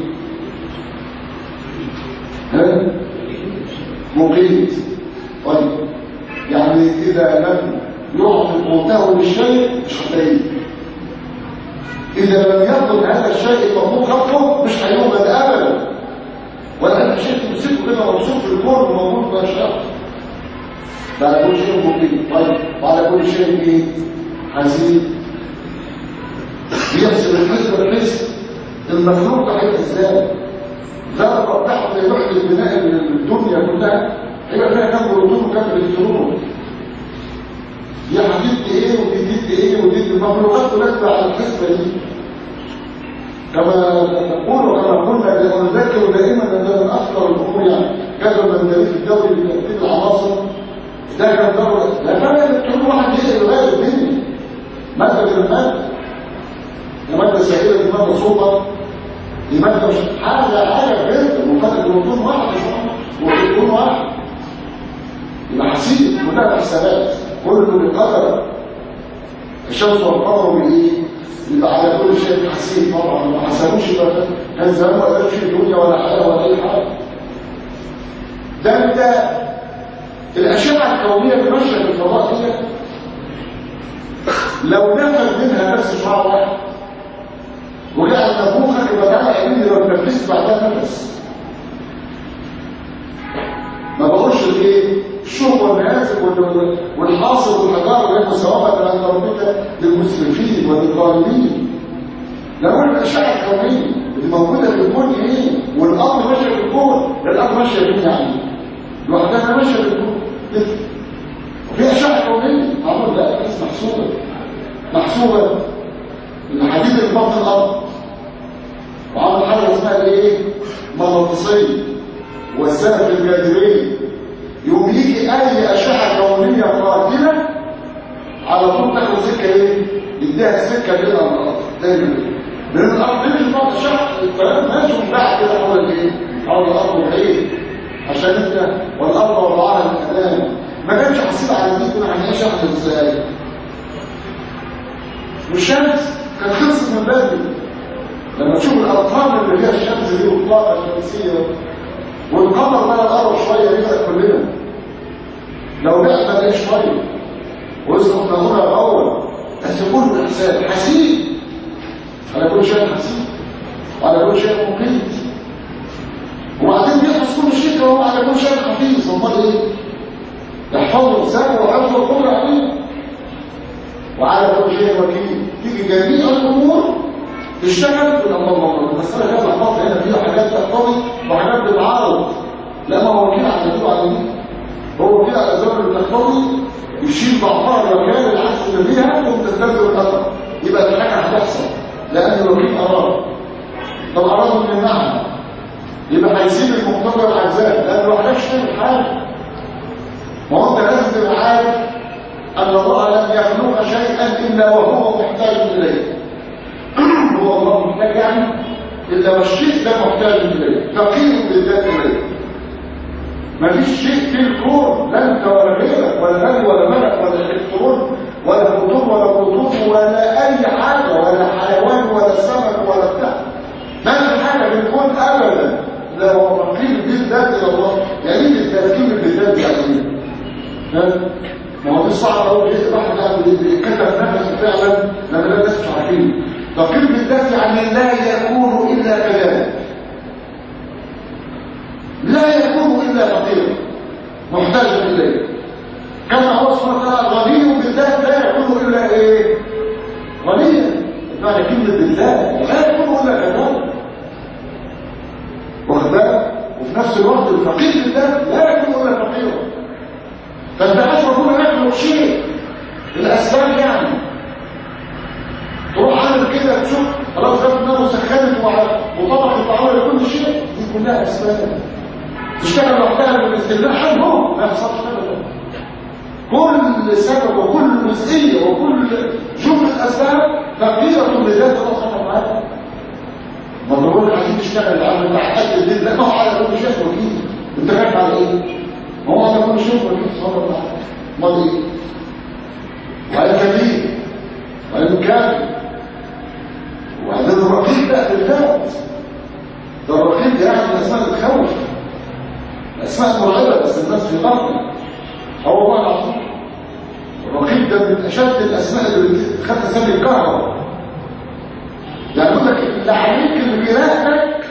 ها؟ مقيت طيب يعني إذا لم يعطي قوته للشيء مش هتلاقيه إذا لم يكن هذا الشيء مطلوب خلقه مش هيوجد أبدا ولا شيء تمسكه كده موصوف في الكون موجود ما شاء على كل شيء مقيم طيب وعلى كل شيء ايه حزين بيحسب الحزب بالحزب المخلوق ده هيبقى ازاي ذره تحت يحدث بناء الدنيا كلها هيبقى فيها كم بروتون وكم الكترون يا حبيبتي ايه ودي ايه ودي المخلوقات تركب على الحسبه دي كما تقول وكما قلنا ونذكر دائما ان ده من اكثر الامور يعني كذا من في الدوري بترتيب العناصر ده كان دوري لا كان كل واحد يقرا لغايه الدنيا ماده غير ماده ماده سائله دي ماده صوبه دي ماده مش حاجه حاجه جدا وفاتت بروتون واحد وبروتون واحد يبقى حسيب كلها حسابات كله بقدر الشمس والقمر بالايه يبقى على كل شيء حسيب طبعا ما حسبوش يبقى كان زمان ما قدرش الدنيا ولا حاجه ولا اي حاجه ده انت الاشعه الكونيه في مشرق الفضاء دي لو نفذ منها نفس شعاع واحد وجعل نفوخك يبقى ده عيني لو نفذت بعدها نفس ما بقولش الايه الشوق والمآسف والحاصل والحجار وهي مساومة عند ربك للمسرفين وللظالمين لو الأشعة الكونية اللي موجودة في الكون ايه والأرض ماشية في الكون الأرض ماشية فين يعني لوحدها ماشية في الكون وفي أشعة كونية معمول لا بس محسوبة محسوبة الحديد اللي فوق الأرض وعمل حاجة اسمها ايه مغناطيسية والسقف الجاذبية يقوم يجي اي اشعه كونيه قاتله على طول تاخد سكه ايه يديها السكه دي الارض دايما من الارض دي اللي فوق الشعر الكلام ماشي وبتاع كده حول الايه حول الارض بعيد عشان انت والارض وضعها للامام ما كانش حصيل على دي كنا عن ايه شهر ازاي والشمس كانت خلصت من بدري لما تشوف الارقام اللي فيها الشمس دي والطاقه الشمسيه والقمر بقى القرب شويه يبقى كلنا لو بعد بقى شويه ويسقط نهورها الاول بس كله حساب حسيب على كل شيء حسيب وعلى كل شيء مقيت وبعدين بيحفظ كل شيء وهو على كل شيء حفيظ امال ايه يحفظه الانسان وحفظه القدره عليه وعلى كل شيء وكيل تيجي جميع الامور تشتغل في الله الله بس انا كده بحفظ هنا في حاجات تقتضي وحاجات بتعارض لا ما هو وكيل على طول على دي هو وكيل على الاسباب اللي تقتضي يشيل بعضها المكان العكس اللي فيها ثم تستلزم الاثر يبقى الحاجه هتحصل لان الوكيل اراد طب اراد من يمنعها يبقى هيسيب المقتضى العجزاء لان ما حدش تعمل حاجه ما هو انت لازم تبقى عارف ان الله لم يخلق شيئا الا وهو محتاج اليه هو الله محتاج يعني إلا والشيء ده محتاج إليه فقير بالذات إليه ما فيش شيء في الكون لا أنت ولا غيرك ولا نبي ولا ملك ولا إلكترون ولا فوتون ولا بروتون ولا أي حاجة ولا حيوان ولا سمك ولا بتاع ما في حاجة في الكون أبدا لا هو فقير بالذات إلى الله يعني إيه التفكير بالذات يعني ما هو دي صعب قوي واحد قاعد كتب نفسه فعلا لما لا الناس مش عارفين فقير بالذات يعني لا يكون إلا كذلك لا يكون إلا فقيرا محتاجا إليه كما هو سبحانه وتعالى غني بالذات لا يكون إلا إيه غنيا معنى كلمة بالذات لا يكون إلا كذلك واخد بالك الوقت الفقير لله لا يكون الا فقيرا فانت عايز ربنا يخلق شيء الاسباب يعني تروح عامل كده تشوف خلاص ده دماغه سخنت وطبق الطعام لكل شيء دي كلها اسباب تشتغل لوحدها بالاستغناء عنه ما يحصلش ابدا كل سبب وكل جزئيه وكل جمله اسباب فقيره لذات الله سبحانه وتعالى ما تقول عايزين تشتغل العمل انت هتاكد الليل لا ما هو على كل شيء وكيل انت خايف على ايه؟ ما هو على كل شيء وكيل سبحانه وتعالى امال ايه؟ وعلى كبير وعلى كافر وبعدين الرقيب بقى في الذات ده الرقيب ده يعني الاسماء بتخوف الاسماء مرعبه بس الناس في غفله هو الله العظيم الرقيب ده من اشد الاسماء اللي خدت سبب الكهرباء يعني يقول لك اللي عليك اللي بيراقبك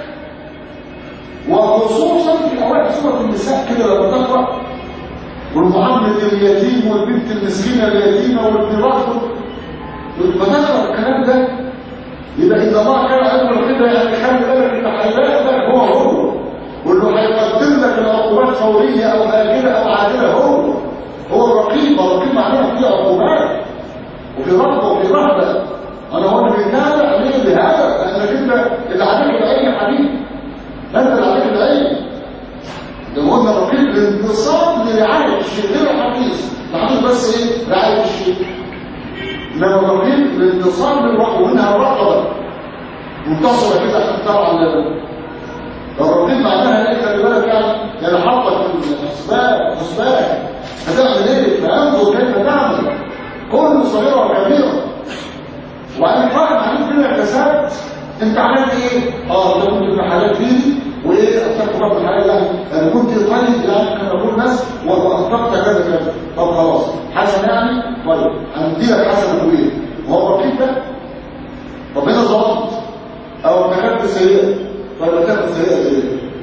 وخصوصا في اوائل سوره النساء كده لما تقرا والمعامله اليتيم والبنت المسكينه اليتيمه والميراث لما تقرا الكلام ده يبقى اذا الله كان علمه كده يعني خلي بالك ان هيراقبك هو هو واللي هيقدم لك العقوبات فوريه او اجله او عاجله هو هو الرقيب الرقيب معناها فيه عقوبات وفي رغبه وفي رهبه انا هو اللي بيتابع ليه بهذا لانك انت اللي عليك العين يا حبيبي انت اللي عليك العين ده قلنا الرقيب الانتصاب لرعايه الشيء غير الحديث الحديث بس ايه رعايه الشيء انما الرقيب الانتصاب للرقبه ومنها الرقبه منتصره كده عشان طبعا الرقيب معناها ايه خلي بالك يعني يعني حطك في الحسبان حسبان هتعمل ايه فانظر كيف تعمل كل صغيره وكبيره وبعدين قائم عليك كده اعتسابت انت عملت ايه اه انت كنت ابن حلال فيه وايه اثرت رب الحلال يعني انا كنت طالب يعني كان اقول ناس وانفقت كذا كذا طب خلاص حسن يعني طيب هندي لك حسن طويل وهو الرقيب ده ربنا ظبط او ارتكبت سيئه طيب ارتكبت سيئه ليه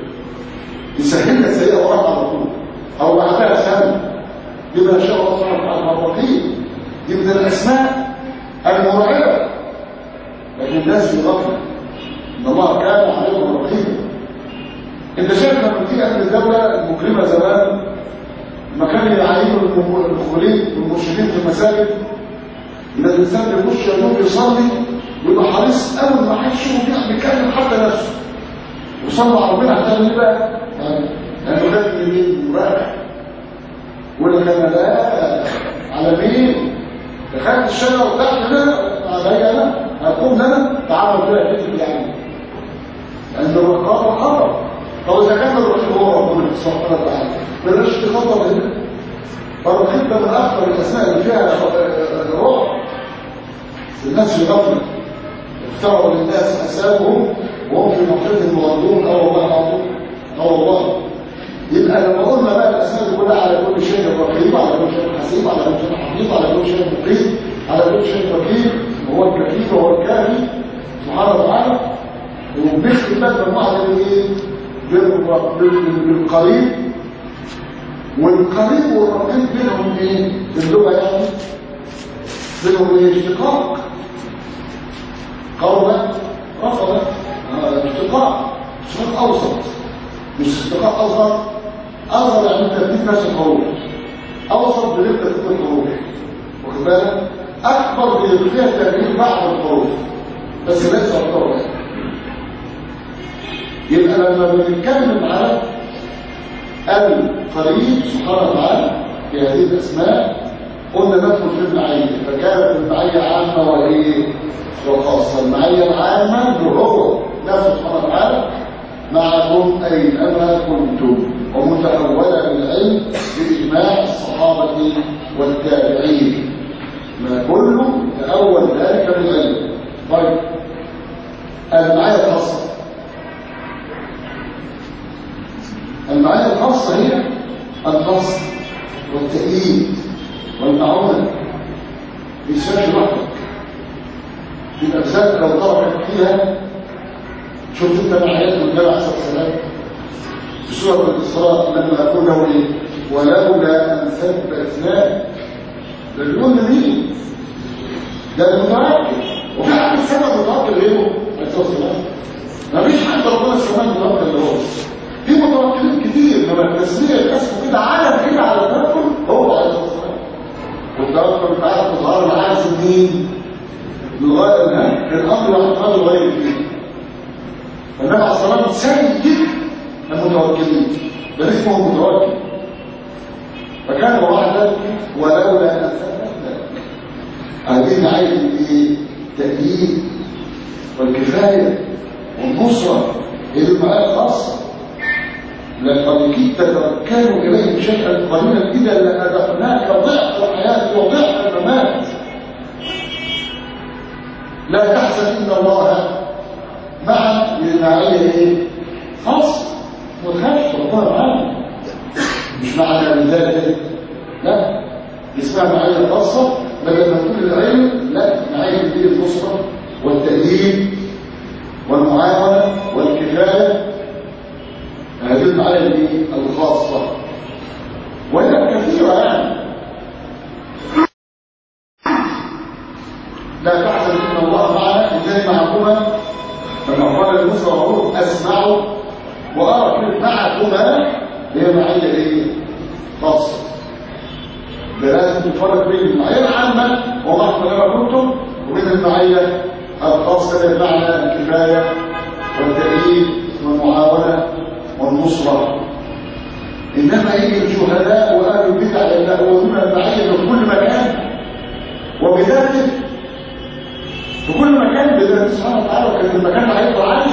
يسهل لك سيئه وراها على طول او بعدها سنه يبقى ان شاء الله سبحانه وتعالى الرقيب دي من الاسماء المرعبة لكن الناس في غفلة ان الله كان عليهم رقيبا انت شايف لما تيجي اهل الدولة المكرمة زمان لما كان يعينوا المدخلين والمرشدين في المساجد ان الانسان بيخش يدوب يصلي ويبقى حريص اول ما حد يشوفه بيعمل حتى نفسه وصلوا على ربنا عشان ايه بقى؟ يعني لانه خايف من مين؟ مراقب ولا كان لا على مين؟ دخلت الشجره وتحت هنا عليا انا هقوم لنا تعالوا كده كتب يعني لان الرقابه خطر طب اذا كان الرقيب هو ربنا سبحانه وتعالى بلاش تخطر هنا فالرقيب ده من اكثر الاسماء اللي فيها رعب الناس في غفله افتروا للناس حسابهم وهم في محيط مغضون او الله العظيم او الله يبقى لما قلنا بقى الاسماء دي كلها على كل شيء رقيب على كل شيء حسيب على كل شيء حفيظ على كل شيء مقيم على كل شيء وكيل وهو الكفيف وهو الكافي سبحانه وتعالى وبنختم بقى المجموعه دي ايه بالقريب والقريب والرقيب بينهم ايه اللغه يعني بينهم ايه اشتقاق قولا رفض اشتقاق اشتقاق اوسط مش اشتقاق اصغر اصغر يعني ترتيب نفس الحروف اوسط بنبدا ترتيب الحروف واخد بالك اكبر بيبقى ترتيب بعض الحروف بس ليس اكتر واحد يبقى لما بنتكلم على القريب سبحانه وتعالى في هذه الاسماء قلنا ندخل في المعيه فكانت المعيه عامه وايه وخاصه المعيه العامه هو نفسه سبحانه وتعالى معكم أينما كنتم ومتحولة للعلم بإجماع الصحابة والتابعين ما كله تأول ذلك بالعلم طيب المعايا الخاصة المعايا الخاصة هي النصر والتأييد والمعونة بيساش لوحدك يبقى بذلك لو تركت فيها شوف انت معايات النبي عليه الصلاه والسلام في سوره الاسراء لما يقول له ايه ولولا ان ثبتناك ده بيقول لمين ده المتوكل وفي حد سبب متوكل غيره عليه الصلاه والسلام ما فيش حد ربنا سبحانه متوكل غيره في متوكلين انما التسميه اسمه كده علم كده على التوكل هو عليه الصلاه والسلام والتوكل بتاعته ظهر معاه سنين لغايه ما الامر يحتاج غير كده فالنبي عليه الصلاه والسلام سيد المتوكلين ده اسمه متوكل فكان وراء ذلك ولولا ان ثبتنا عايزين عايز ايه التأييد والكفايه والنصره هي المعاني الخاصه لقد كدت تركان اليه شيئا قليلا اذا لاذقناك ضعف الحياه وضعف الممات لا تحزن ان الله مع للمعيه ايه خاصه ما تخافش ربنا معانا مش معنى من ذلك لا اسمها معيه خاصه بدل ما تقول العلم لا معيه دي النصره والتأييد والمعاونه والكفايه هذه المعايه دي الخاصه وهي كثيره يعني لا تحزن ان الله معنا ازاي معكما لما قال لموسى وهارون اسمعوا وارى كلمه معكما هي معيه ايه خاصه ده لازم تفرق بين المعيه العامه وما كما كنتم وبين المعيه الخاصه بمعنى الكفايه والتأييد والمعاونه والنصره انما يجي الشهداء واهل البدع يتأولون المعيه في كل مكان وبذلك في كل مكان بذلك سبحانه وتعالى كان المكان عايز عايش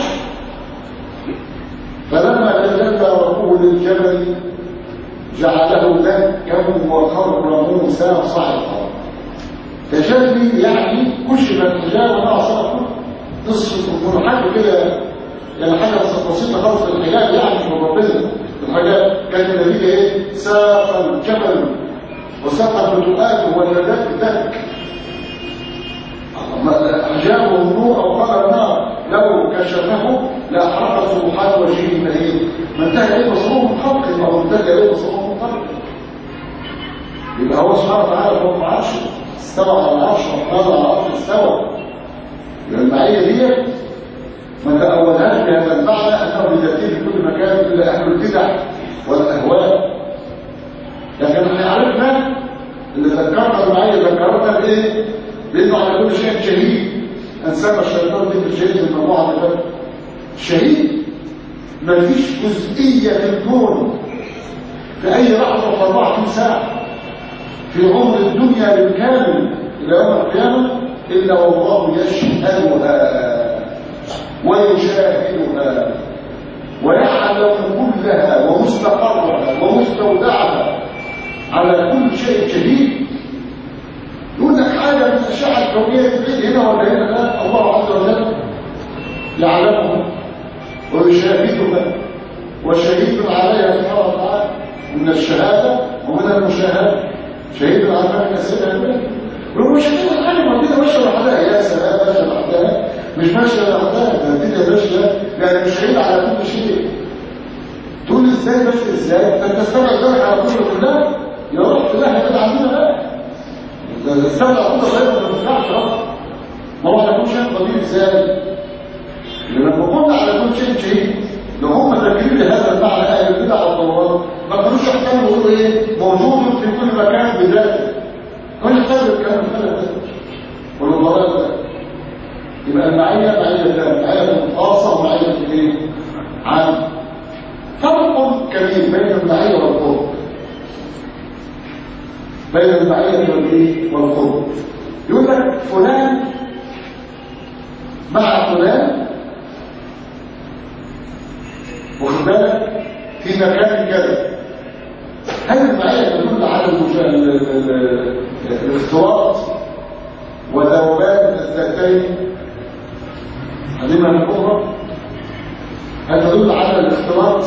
فلما تجلى ربه للجبل جعله دكا وخر موسى صعقا تجلي يعني كشف الحجاب وما صار قصه تكون حاجه كده يعني حاجه بسيطه خالص في الحجاب يعني من ربنا الحاجات كانت النتيجه ايه؟ ساق الجبل وساق الفتوءات واليدات دك حجابه النور او قدر النار لو كشفه لاحرق سبحان وجهه المهين ما انتهى اليه بصره من خلقه او انتهى اليه بصره من خلقه يبقى هو سبحانه وتعالى فوق عرشه استوى على العرش وقال على العرش استوى يبقى المعيه دي ما تأولهاش بهذا المعنى انه بذاته في كل مكان الا اهل البدع والاهواء لكن احنا عرفنا اللي ذكرنا المعيه ذكرنا بايه؟ لانه على كل شيء شهيد انسان الشيطان دي الشهيد المجموعه اللي فاتت شهيد ما فيش جزئيه في الكون في اي لحظه 24 ساعه في عمر الدنيا بالكامل الى يوم القيامه الا والله يشهدها ويشاهدها ويعلم كلها ومستقرها ومستودعها على كل شيء شهيد يقول لك حاجة من الأشعة الكونية تبعيد هنا ولا هنا لا الله عز وجل يعلمها ويشاهدها وشهيد عليها سبحانه وتعالى من الشهادة ومن المشاهدة شهيد على ما من أسئلة الملك ولو شهيد العالم كده ماشية لوحدها يا سلام ماشية لوحدها مش ماشية لوحدها ده الدنيا ماشية يعني مش شهيد على كل شيء تقول ازاي ماشية ازاي؟ انت تستمع ذلك على كل كلها يا رب الله يبعد عننا بقى السبع عقود غير ما بنفعش اصلا ما هو هيكون شيء طبيعي ازاي لما قلنا على كل شيء شيء لو هم فاكرين هذا المعنى اهل البدع والضلال ما كانوش يحتملوا يقولوا ايه موجود في كل مكان بذاته كل يحتمل الكلام ده والضلال ده يبقى المعيه معيه ثانيه معيه خاصه ومعيه ايه عام فرق كبير بين المعيه والقرب بين المعية والايه والقرب يقول لك فلان مع فلان واخد بالك في مكان كذا هل المعية تدل على الاختلاط وذوبان الذاتين هذه من الأخرى هل تدل على الاختلاط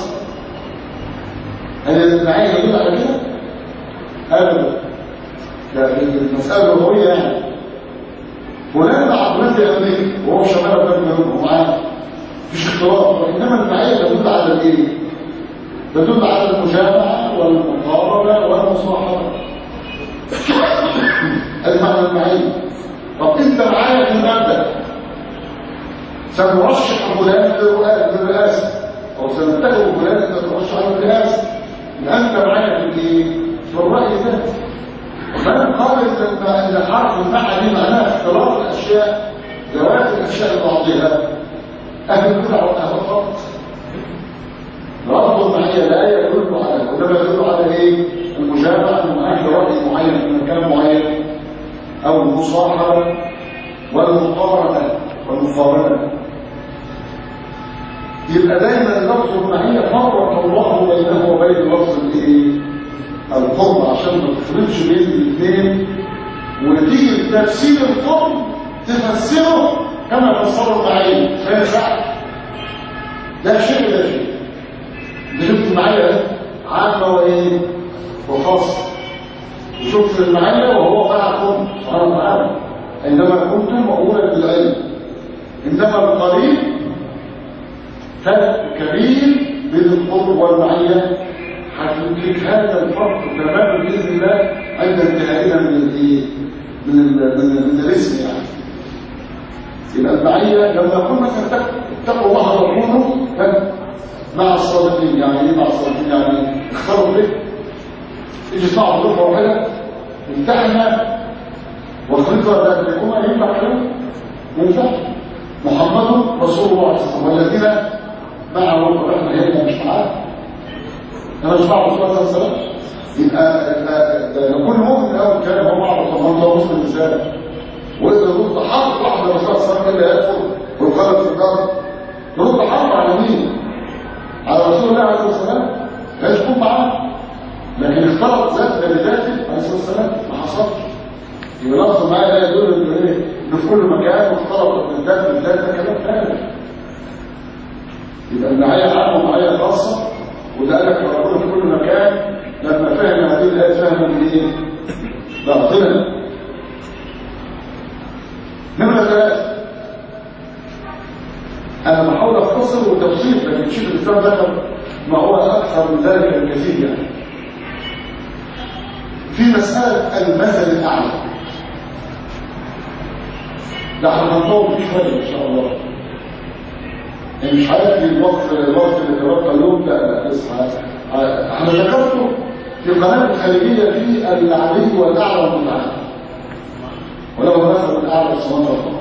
هل المعية تدل على كده أبدا المسألة الأموية يعني فلان مع فلان في أمريكا وهو شغال فلان منهم ومعاه مفيش اختلاط وإنما المعية تدل على الإيه؟ تدل على المجامعة والمقاربة والمصاحبة هذا معنى المعية طب أنت معايا في المبدأ سنرشح فلان للرئاسة أو سنتخذ فلان أن ترشح للرئاسة يبقى انت معايا في الايه؟ في الراي ده فانا قال ان حرف المعنى دي معناها اختلاط الاشياء ذوات الاشياء بعضها اهل البدع واهل الخط رفض المعيه لا يدل على وانما يدل على ايه؟ المجامعه من اهل راي معين في مكان معين او المصاحبه والمقارنه والمقارنه يبقى دايما لفظ المعيه فرق الله بينه وبين لفظ الايه؟ القرب عشان ما تخرجش بين الاثنين وتيجي تفسير القرب تفسره كما فسره المعيه ما ينفعش ده شيء ده شيء ده شفت معايا عامه وايه؟ وخاصه وشفت المعيه وهو معكم سبحانه وتعالى عندما كنتم مؤولا بالعلم انما القريب فرق كبير بين القرب والمعيه هتدرك هذا الفرق تماما باذن الله عند انتهائنا من الايه؟ من ال من, ال من الاسم يعني. يبقى المعيه لما يكون مثلا اتقوا الله وكونوا مع الصادقين يعني ايه مع الصادقين يعني اختاروا به يجي صعب ظروف واحده امتحنا وخلطه ذات الحكومه ينفع كده؟ ما ينفعش محمد رسول الله عليه وسلم والذين معه احنا هنا مش معاه انا مش بعرف رسول الله صلى الله عليه وسلم يبقى كل مؤمن الاول كان هو بعرف طب ما هو مسلم ازاي واذا رد حرب واحده رسول الله صلى الله عليه وسلم اللي يدخل ويقلب في الدار رد حرب على مين؟ على رسول الله عليه الصلاه والسلام لا يكون معاه لكن اختلط ذات بذاته عليه الصلاه والسلام ما حصلش يبقى لفظ معايا لا يدل انه ايه؟ انه في كل مكان واختلط بالذات بالذات ده كلام ثاني يبقى المعايا عامه ومعايا خاصه وده قال لك ربنا في كل مكان لما فهم هذه الايه فهم من ايه؟ باطلا نمرة ثلاثة أنا بحاول أختصر وتبسيط لكن شيخ الإسلام ذكر ما هو أكثر من ذلك الكثير يعني في مسألة المثل الأعلى ده احنا هنطول شوية إن شاء الله يعني مش عارف الوقت الوقت اللي تبقى اليوم لا لا اسمع احنا ذكرته في القناة الخارجية في العلي والأعلى والمتعالى ولو مثل الأعلى السماء والأرض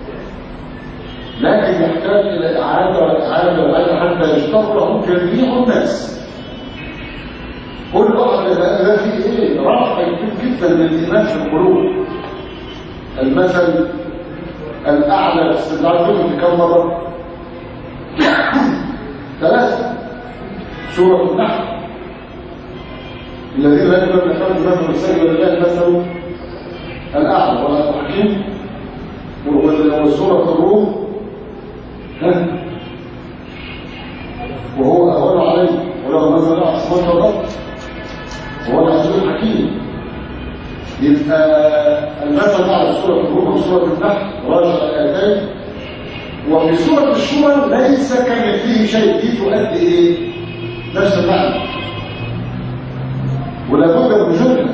لكن يحتاج إلى إعادة وإعادة وإعادة حتى يشتغل له جميع الناس كل واحد ده فيه إيه؟ راحة كبير جدا للإيمان في القلوب المثل الأعلى استدعاء في كم مرة؟ ثلاثة سورة النحل الذين لا يؤمنون بخلق مثل السجن لله مثل الأعلى ولا تحكيم وسورة الروم ها وهو أهون عليه ولو نزل أحسن الرب وهو العزيز الحكيم يبقى المثل على سورة الروم وسورة النحل راجع الآيتين وفي سورة الشورى ليس كمثله شيء دي تؤدي ايه نفس المعنى ولا بد من جمله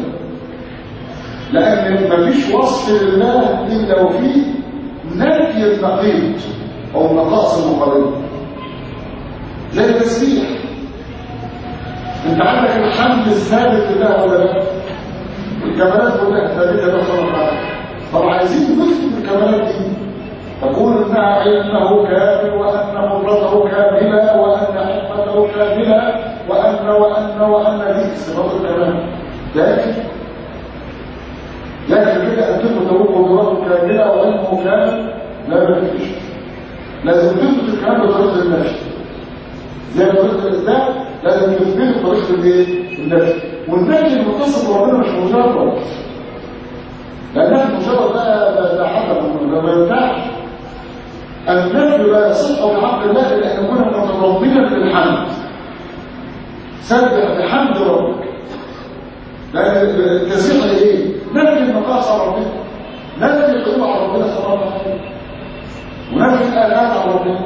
لان مفيش وصف لله الا وفيه نفي النقيض او النقائص المقارنه زي التسبيح انت عندك الحمد الثابت لله ولا لا الكمالات كلها ثابته له سبحانه وتعالى طب عايزين نثبت الكمالات دي تقول انها علمه كامل وان قدرته كامله وان حكمته كامله وان وان وان دي صفات الكمال لكن لكن كده ان تثبت له قدرته كامله وعلمه كامل لا ما فيش لازم تثبت الكلام بطريقه النفي زي طريقه الاثبات لازم تثبته بطريقه الايه؟ النفي والنفي المتصل بربنا مش مجرد لان مجرد ده ده حاجه ما ينفعش النفي لا يصح بحق الله الا ان يكون متضمنا للحمد سبح بحمد ربك لان التسبيح ايه نفي النقاص على ربنا نفي القوه على ربنا سبحانه وتعالى ونفي الالات على ربنا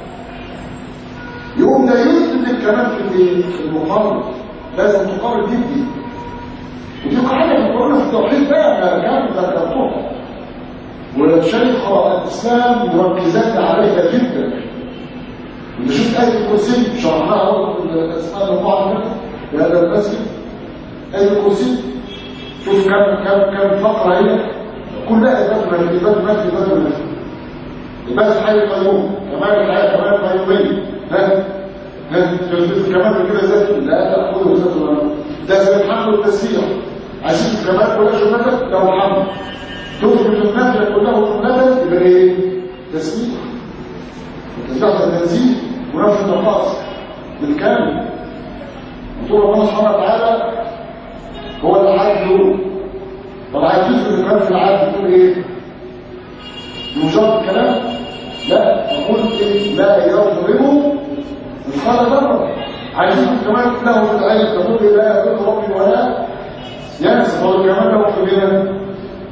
يقوم لا يثبت الكلام في المقابل لازم تقابل دي بدي ودي قاعده مقارنه في التوحيد بقى كان ذكرتها والشيخ الإسلام مركزات عليها جدا اللي شفت آية الكرسي شرحناها في الأسماء المعلمة بهذا المسجد أي الكرسي شوف كم كم كم فقرة هنا كلها إبادة نفي إبادة نفي إبادة نفي إبادة حي القيوم كمان الحياة كمان القيومية ها ها كمان كده ذات لا تأخذه ذات ولا ده زي الحمد والتسبيح عايزين كمان كلها شمالة لو الحمد تثبت النفل كله النفل يبقى ايه؟ تسبيح التسبيح ده تنزيل ونفي النقاص بالكامل وطول ربنا سبحانه وتعالى هو العدل طب عايز تثبت الكلام في العدل تقول ايه؟ بمجرد الكلام؟ لا نقول ايه؟ لا يضربه مثقال ذره عايز تثبت كمان له في العلم تقول ايه؟ لا يضر ربي ولا ينسى طب كمان له في بينا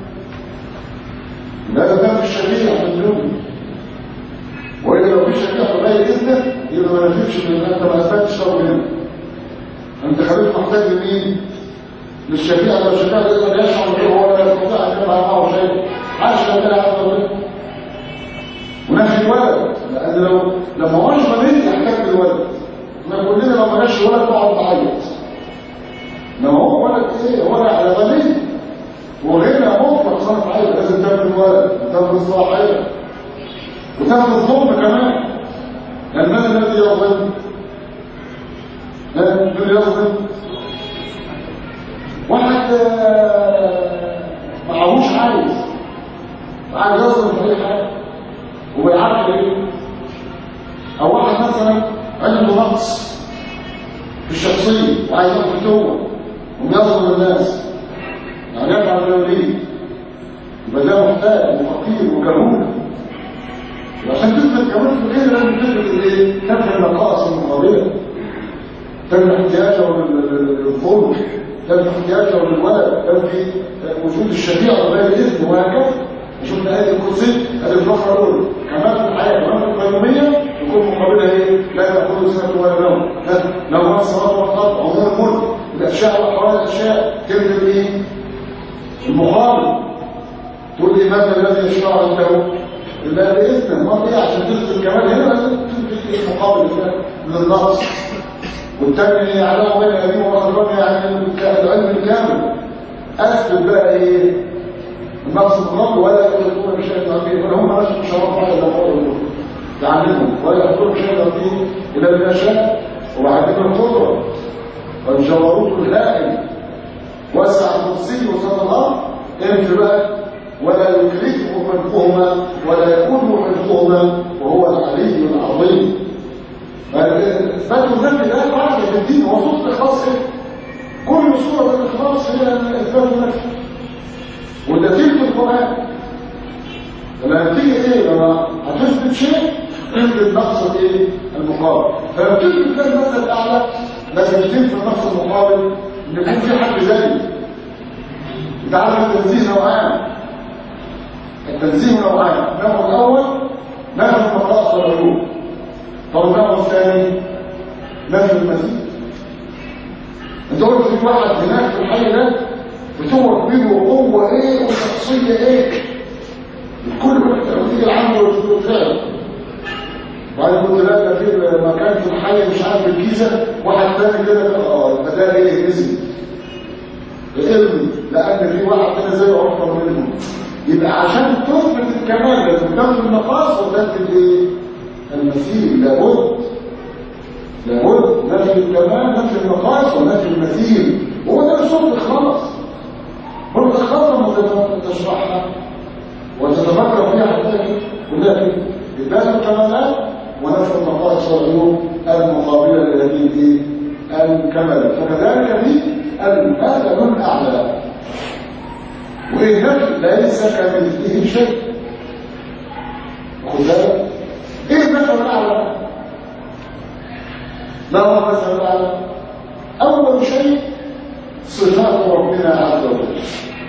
لا ده في الشريعه في الدنيا واذا لو في شريعه بغير اذنك يبقى ما نفيتش من انت ما اثبتش طب منه انت خليك محتاج لمين للشريعه لو الشريعه يقدر يشعر به هو لا يستطيع ان يفعل معه شيء عاش لا يعرف منه ونفي الولد لان لو لما هوش غني يحتاج للولد احنا كلنا لو ما جاش ولد نقعد نعيط لما هو ولد ايه هو على غني وغيرها مطلق صنف عيب لازم تعمل الولد وتعمل الصلاحية وتعمل الظلم كمان يعني من الذي يظلم؟ من يظلم؟ واحد معهوش عايز وعايز يظلم في اي حاجه وبيعرف ايه او واحد مثلا عنده نقص في الشخصيه وعايز ياخد توبه وبيظلم الناس يعني يفعل ما يريد يبقى ده محتاج وفقير وكهول عشان تثبت كمان في الغير لازم تثبت الايه؟ نفي النقائص المقابله تنفي احتياجه للظلم تنفي احتياجه للولد تنفي وجود الشفيع بغير اذن وهكذا شفنا هذه الكرسي هذه الفقره الاولى كمان في الحياه كمان في القيوميه يكون مقابلها ايه؟ لا تاخذ سنه ولا نوم لو ما الصلاه والخط عموم الملك الاشياء واحوال الاشياء تكذب ايه؟ المقابل تقول لي ماذا الذي يشرع عنده الا باذن ما ايه عشان تثبت كمان هنا لازم تثبت المقابل من النقص والتاني يعلم بين ابيه ومخرجه يعني العلم الكامل اثبت بقى ايه النقص المقابل ولا يقولون بشيء عظيم ولا هم ناس مشرفوا على الامور يعلمهم ولا يقولون بشيء عظيم الا بما شاء وبعدين القدره والجبروت الهائل وسع الكرسي وصل الارض انت بقى ولا يكلفه ملكهما ولا يكون حفظهما وهو العلي العظيم اثبات الذنب ده قاعده في الدين هو صوره الاخلاص ايه كل صوره الاخلاص هي اثبات النفس وده تلك القران لما تيجي ايه لما هتثبت شيء تثبت نقص ايه المقابل فلما تثبت ده المثل الاعلى لازم تثبت نقص المقابل ان يكون في حد زيي تعرف التنزيه نوعان التنزيه نوعان النوع الاول نفي النقائص والعيوب طب النوع الثاني نفي المزيد انت قلت في واحد هناك في الحي ده بتوع كبير وقوه ايه وشخصيه ايه الكل بتيجي العمل والفعل وبعدين قلت لا ده في مكان في الحي مش عارف الجيزه واحد ثاني كده اه يبقى ده ايه نسي العلم لان في واحد كده زي اكتر منه يبقى عشان تثبت الكمال لازم تنفي النقاص وتنفي الايه المثيل لابد لابد نفي الكمال نفي النقاص ونفي المثيل هو ده اصول الاخلاص هو الاخلاص لما تشرحها وتتفكر فيها حتى كلها اثبات الكمالات ونفي النقائص والعيوب المقابله لهذه الكمالات فكذلك في المثل الاعلى وإن ليس كمثله شيء خد بالك ايه المثل الاعلى ما هو المثل الاعلى اول شيء صفات ربنا عز وجل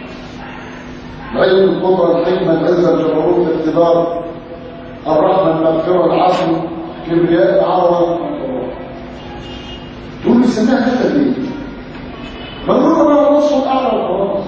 العلم القدره الحكمه العزه الجبروت الاقتدار الرحمه المغفره العدل كبرياء العظمه تقول لي سمعها مثل ليه؟ ما نقول ما الوصف الاعلى وخلاص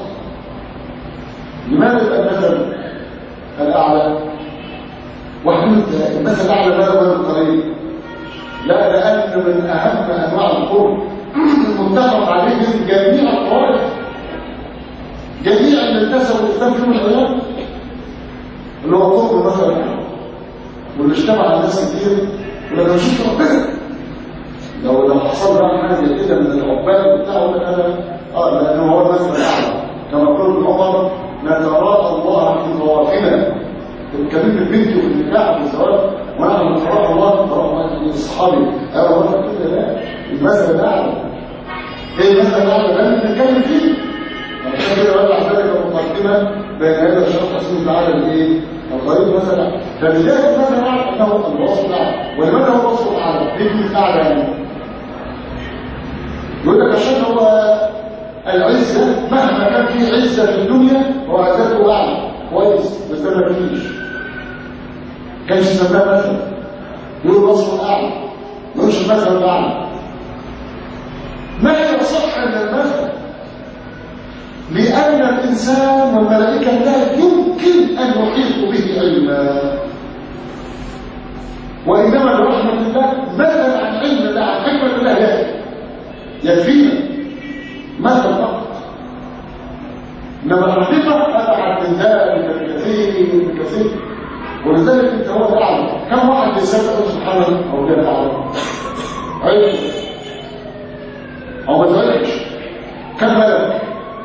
لماذا يبقى المثل الاعلى وحدود المثل الاعلى ما هو القريب لا لان من اهم انواع القرب المتفق عليه من جميع الطوائف جميع اللي انتسبوا الاسلام في يوم من الايام اللي هو قرب مثلا واللي اجتمع على ناس كتير ولما شفت ربنا لو لو حصل بقى حاجه زي كده من العباد بتاعه ده انا اه لانه هو المثل الاعلى كما قال ابن عمر نتراءى الله في ظواهرنا اتكلمت بنتي في النكاح في الزواج وانا نتراءى الله في اصحابي انا هو كده لا المثل الاعلى ايه المثل الاعلى ده اللي بنتكلم فيه عشان كده وضع ذلك مقدمه بين هذا الشخص اسمه تعالى الايه الطريق مثلا فبدايه المثل الاعلى انه الوصف الاعلى ولماذا هو الوصف الاعلى؟ ليه الاعلى يعني؟ يقول لك عشان هو العزة مهما كان في عزة في الدنيا هو عزته أعلى كويس بس ده ما فيش كانش سماه مثلا يقول وصفه أعلى ما يقولش المثل الأعلى ما يصح أن المثل لأن الإنسان والملائكة لا يمكن أن يحيط به علما وإنما لرحمة الله مثل عن علم الله عن حكمة الله يكفي يكفينا مثل فقط انما الحقيقه ابعد من ذلك بكثير بكثير ولذلك انت هو الاعلم كم واحد يصدق سبحانه او جل اعلم علم او ما تغيرش كم ملك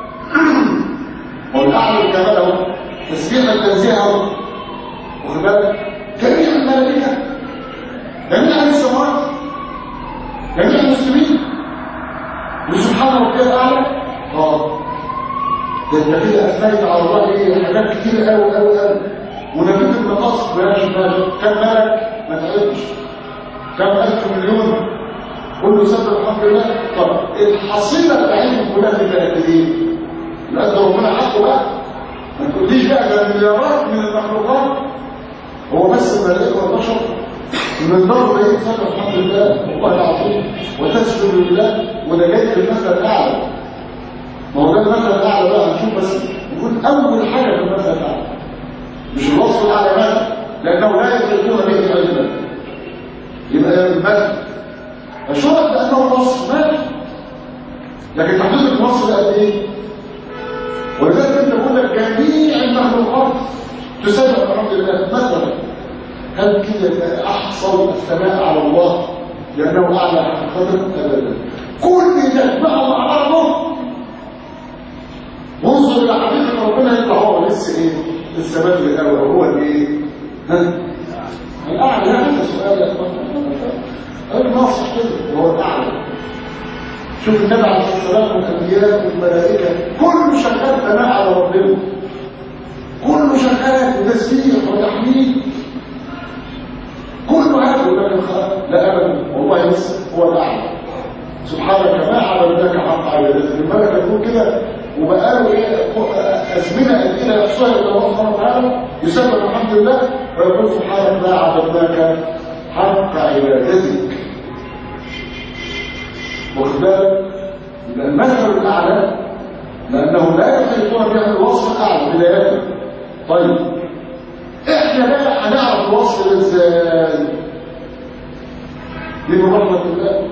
والاعلم كماله تسبيحا تنزيها واخد بالك جميع الملائكه جميع السماوات جميع المسلمين وسبحان ربي الاعلى اه ده انت كده اثنيت على الله ايه حاجات كتير قوي قوي قوي ونبيت النقص بلاش بلاش كم ملك ما تعرفش كم الف مليون قول له سبب الحمد لله طب الحصيله بتاعتهم كلها تبقى قد ايه؟ يبقى ربنا حقه بقى ما تقوليش بقى ده مليارات من المخلوقات هو بس الملائكه والبشر من النار ايه سبب الحمد لله والله العظيم وتسجد لله وده جاي في المثل الاعلى ما هو ده المثل الاعلى بقى هنشوف بس نقول اول حاجه في المثل الاعلى مش الوصف الاعلى مثل لانه لا يدركون به علما يبقى المثل الشرط لانه وصف ماشي لكن تحديد الوصف ده قد ايه ولذلك انت بقول لك جميع المخلوقات تسبح الحمد لله مثلا هل كده احصل الثناء على الله لانه اعلى حقيقه ابدا كل ده بقى مع بعضه وانظر الى حقيقه ربنا يطلع هو لسه ايه لسه بدري الاول هو الايه ها الاعلى هذا سؤال يا اخوان الناصح كده وهو الاعلى شوف النبي عليه الصلاه والسلام والانبياء والملائكه كله شغال ثناء على ربنا كله شغال وتسبيح وتحميد كله هذا ولكن لا ابدا والله بس هو الاعلى سبحانك ما عبدناك حق عبادتك الملك يقول كده وبقاله ايه ازمنه قد كده يحصيها الله سبحانه وتعالى يسبح الحمد لله ويقول سبحانك ما عبدناك حق عبادتك واخد بالك يبقى المثل الاعلى لانه لا يحيطون به الوصف الاعلى بدايته طيب احنا بقى هنعرف الوصف ده ازاي دي برحمه الله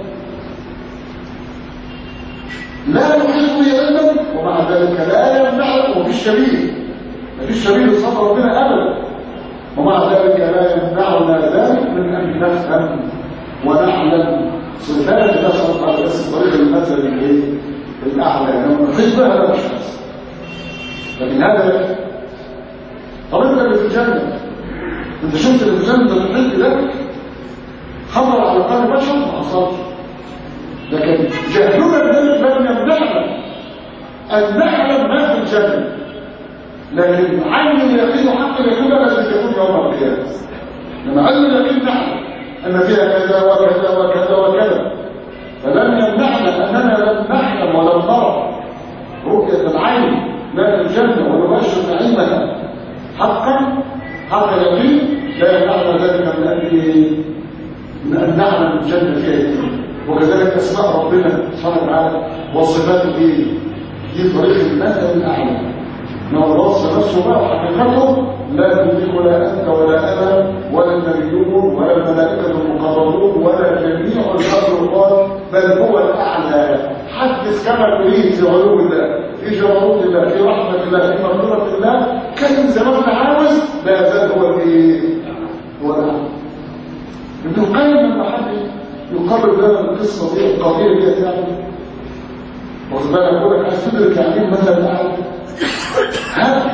لا يحيط به علما ومع ذلك لا يمنعه ومفيش شبيه مفيش شبيه لصفر ربنا ابدا ومع ذلك لا يمنعنا ذلك من ان نفهم ونعلم صفات الله سبحانه وتعالى بس طريق المثل الايه الاعلى يعني المحيط بها لا مش حاسس لكن هذا طب انت اللي في الجنه انت شفت اللي في الجنه ده المحيط لك خطر على قلب بشر ما حصلش لكن جهلنا بذلك لم يمنعنا ان نعلم ما في الجنه لكن عين اليقين حق اليقين لا الذي يكون يوم القيامه لما علم اليقين نعلم ان فيها كذا وكذا وكذا وكذا فلم يمنعنا اننا لم نعلم ولم نرى رؤيه العين ما في الجنه ونبشر نعيمها حقا حق اليقين لا يمنعنا ذلك من اجل من ان نعلم الجنه فيها ايه وكذلك اسماء ربنا سبحانه وتعالى وصفاته دي دي طريق المثل الاعلى انما الوصف نفسه بقى وحقيقته لا تدرك ولا انت ولا انا ولا النبيون ولا الملائكه المقربون ولا جميع المخلوقات بل هو الاعلى حدث كما تريد في علوم الله في جبروت الله في رحمه الله في مغفره الله كلم زي ما انت عاوز لا يزال هو الايه؟ هو الاعلى ابن القيم لما حد يقرر لنا القصه دي القضيه دي يعني واخد بالك اقول لك عايز تدرك يعني ايه مثلا الاعلى هات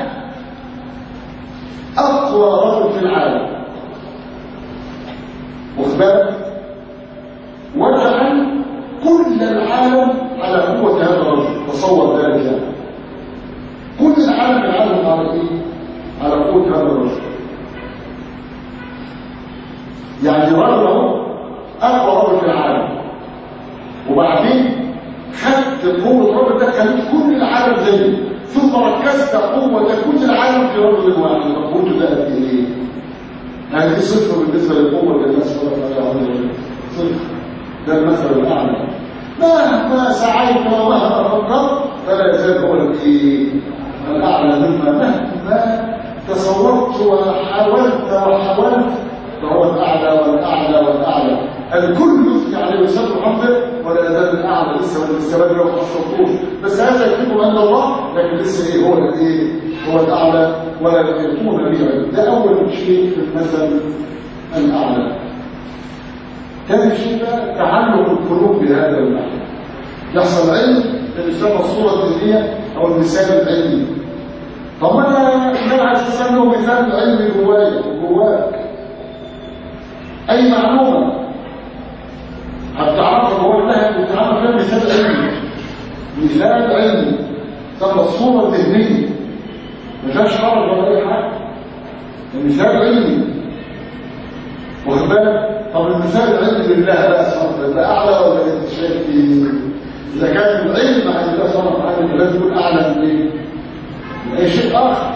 اقوى رجل في العالم واخد بالك واجعل كل العالم على قوه هذا الرجل تصور ذلك يعني كل العالم العالم على ايه على قوه هذا الرجل يعني رجل اهو اقوى رجل في العالم وبعدين خدت قوه الرجل ده كانت كل العالم زيه ثم ركزت قوه كل العالم في رجل واحد طب قلت ده قد ايه؟ هذه صفر بالنسبه للقوه اللي الناس وقفت عليها صفر ده المثل الاعلى مهما سعيت ومهما فكرت فلا يزال هو الايه؟ الاعلى مما مهما تصورت وحاولت وحاولت فهو الأعلى والأعلى والأعلى الكل يثني عليه ويسبح حمده ولا يزال الأعلى لسه ولا لسه بدري وما حصلتوش بس هذا يكتب عند الله لكن لسه إيه هو الإيه هو الأعلى ولا يكتمون به علم ده أول شيء في المثل الأعلى ثاني شيء بقى تعلق القلوب بهذا المعنى يحصل علم اللي يسمى الصورة الدينية أو المثال العلمي طب انا النبي عليه الصلاه والسلام مثال علمي جوايا جواك اي معلومه هتعرفها هو الله وتعرف ده مثال علمي مثال علمي طب الصوره الذهنيه ما فيهاش حرج ولا اي حاجه المثال علمي واخد بالك طب المثال العلمي لله بقى سبحانه ده اعلى ولا انت شايف ايه اذا كان العلم عن الله سبحانه وتعالى لازم يكون اعلى من ايه من اي شيء اخر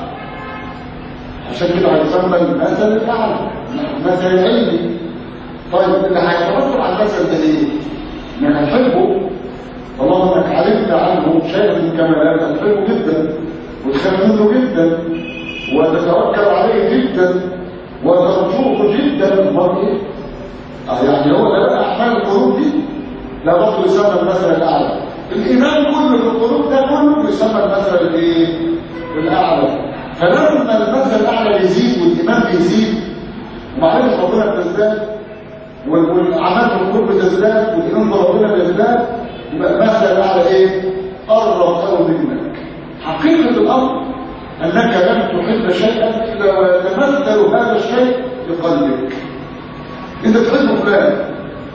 عشان كده هيسمى المثل الاعلى المثل العلمي طيب اللي هيترتب على المثل ده ايه؟ انك هتحبه طالما انك علمت عنه شايف من كمالات هتحبه جدا وتخاف منه جدا وتتوكل عليه جدا وترجوه جدا امال ايه؟ اه يعني هو ده بقى احمال القلوب دي لا برضه يسمى المثل الاعلى الايمان كله في القلوب ده كله يسمى المثل الايه؟ الاعلى فلما المثل الاعلى بيزيد والايمان بيزيد ومعرفه ربنا بتزداد والاعمال في القلوب بتزداد والايمان بربنا بيزداد يبقى المثل الاعلى ايه؟ قرب قوي منك حقيقه الامر انك لم تحب شيئا الا ويتمثل هذا الشيء بقلبك انت تحب فلان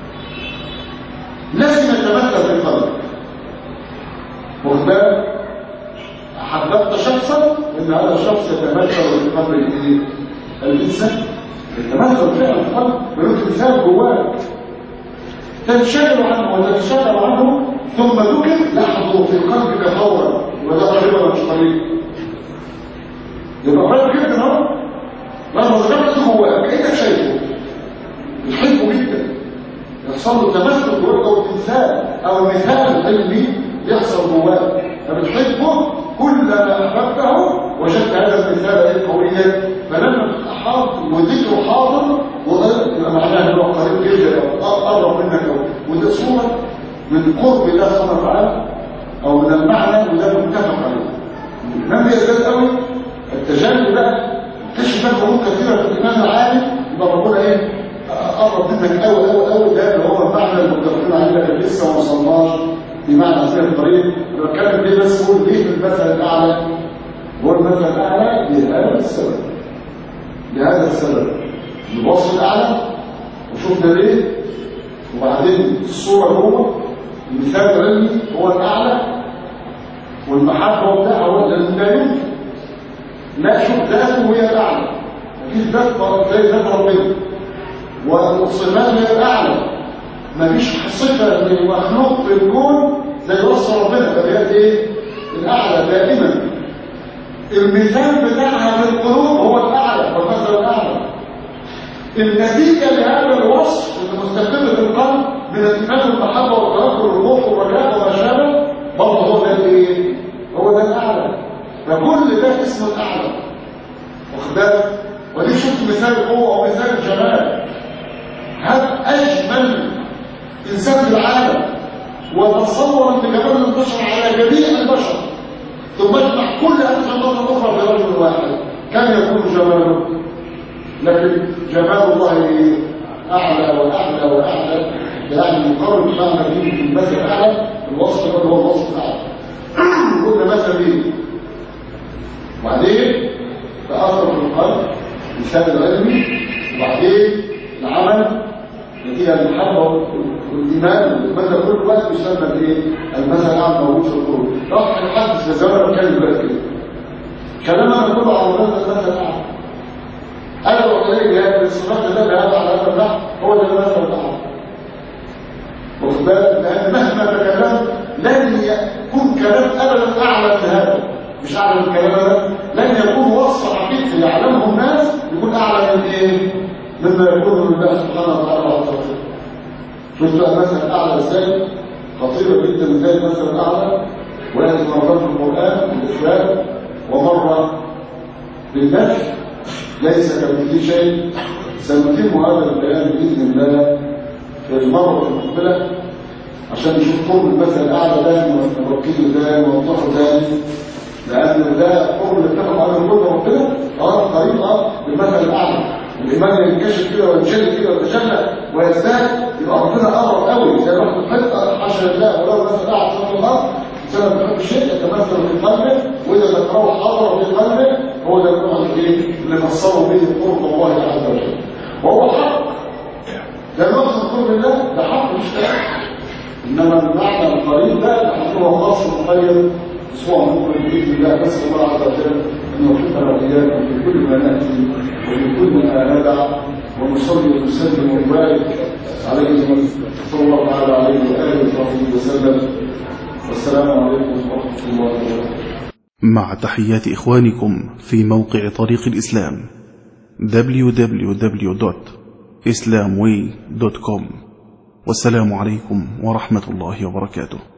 لازم يتمثل في قلبك واخد بالك احببت شخصا ان هذا الشخص يتمثل في قلب الايه الانسان يتمثل فعلا في قلب ويمكن مثال جواك تنشغل عنه وتنشغل عنه ثم ذكر لحظه في قلبك فورا وده قريب ولا مش قريب يبقى قريب جدا اهو لما ذكرت جواك كانك شايفه بتحبه جدا يحصل له تمثل جواك او تمثال او مثال علمي يحصل جواك فبتحبه كلما احببته وجدت هذا المثال ايه قويا فلما تحاط وذكره حاضر يبقى معناه انه قريب جدا او قرب منك او وده صوره من قرب الله سبحانه وتعالى او من المعنى وده متفق عليه الامام يزداد قوي التجلي بقى تكتشف امور كثيره في الايمان العالي يبقى ربنا ايه قرب منك قوي قوي قوي ده اللي هو المعنى اللي متفقين عليه لكن لسه ما وصلناش بمعنى سير الطريق انا بتكلم ليه بس قول ليه في المثل الاعلى هو المثل الاعلى لهذا السبب لهذا السبب الوصف الاعلى وشفنا ليه وبعدين الصوره جوه المثال العلمي هو الاعلى والمحبه بتاعها هو لا يمكن لا شوف ذاته هي الاعلى مفيش ذات زي ذات ربنا والصفات هي الاعلى مفيش صفه لمخلوق في الكون زي وصف ربنا فهي ايه الاعلى دائما المثال بتاعها في القلوب هو الاعلى والمثل الاعلى النتيجه لهذا الوصف المستقر في القلب من الايمان والمحبه والتوكل والخوف والرجاء وما شابه برضه هو ده الايه هو ده الاعلى فكل ده اسمه الأعلى واخد بالك ودي شفت مثال قوة أو مثال جمال هذا أجمل إنسان في العالم وتصور أن جمال البشر على جميع البشر ثم اجمع كل هذه الجمال الأخرى في رجل واحد كم يكون جماله لكن جمال الله أعلى وأعلى وأعلى يعني يقرب معنى دين في المثل الأعلى الوصف اللي هو الوصف الأعلى قلنا مثل ايه وبعدين تأثر في القلب مثال العلمي وبعدين العمل هي المحبة والإيمان والإيمان كل وقت يسمى الايه؟ المثل الأعلى موجود في القلوب راح نحدث في زمان وكان بقى كده كلامنا كله على هذا المثل الأعلى أنا لو قلت لك الصفات اللي هذا على هذا النحو هو ده المثل الأعلى واخد بالك لأن مهما تكلمت لن يكون كلام أبدا أعلى من هذا مش أعلى من الكلام هذا لن يكون وصف حقيقي يعلمه الناس يكون أعلى من إيه؟ مما يكون من الله سبحانه وتعالى وتعالى شفت بقى مثلا أعلى إزاي؟ خطيرة جدا إزاي مثلا أعلى ويأتي مرات في القرآن بالإسلام ومرة بالنفي ليس كمثله شيء سنتم هذا البيان بإذن الله في المرة المقبلة عشان نشوف قرب المثل الأعلى ده نركزه ده نوضحه ده لأن ده قرب اللي بتاخد على قرب ربنا اه طريقة بالمثل الأعلى الإيمان ينكشف كده وينشل كده ويتجلى ويزداد يبقى ربنا قرب قوي زي ما احنا حتى حاشا لله ولو مثل أعلى في الأرض بسبب بحب الشيء يتمثل في قلبه وإذا ذكره حضر في قلبه هو ده النوع الايه اللي فسره به قرب الله عز وجل وهو حق ده نقص قرب الله ده حق مش كلام انما المعنى القريب ده هو خاص مقيد اسبوع ممكن باذن الله بس الله عز وجل ان يوفقنا واياكم في كل ما ناتي وفي كل ما ندع ونصلي ونسلم ونبارك عليه صلى الله تعالى عليه واله وصحبه وسلم والسلام عليكم ورحمه الله وبركاته مع تحيات إخوانكم في موقع طريق الإسلام www.islamway.com والسلام عليكم ورحمة الله وبركاته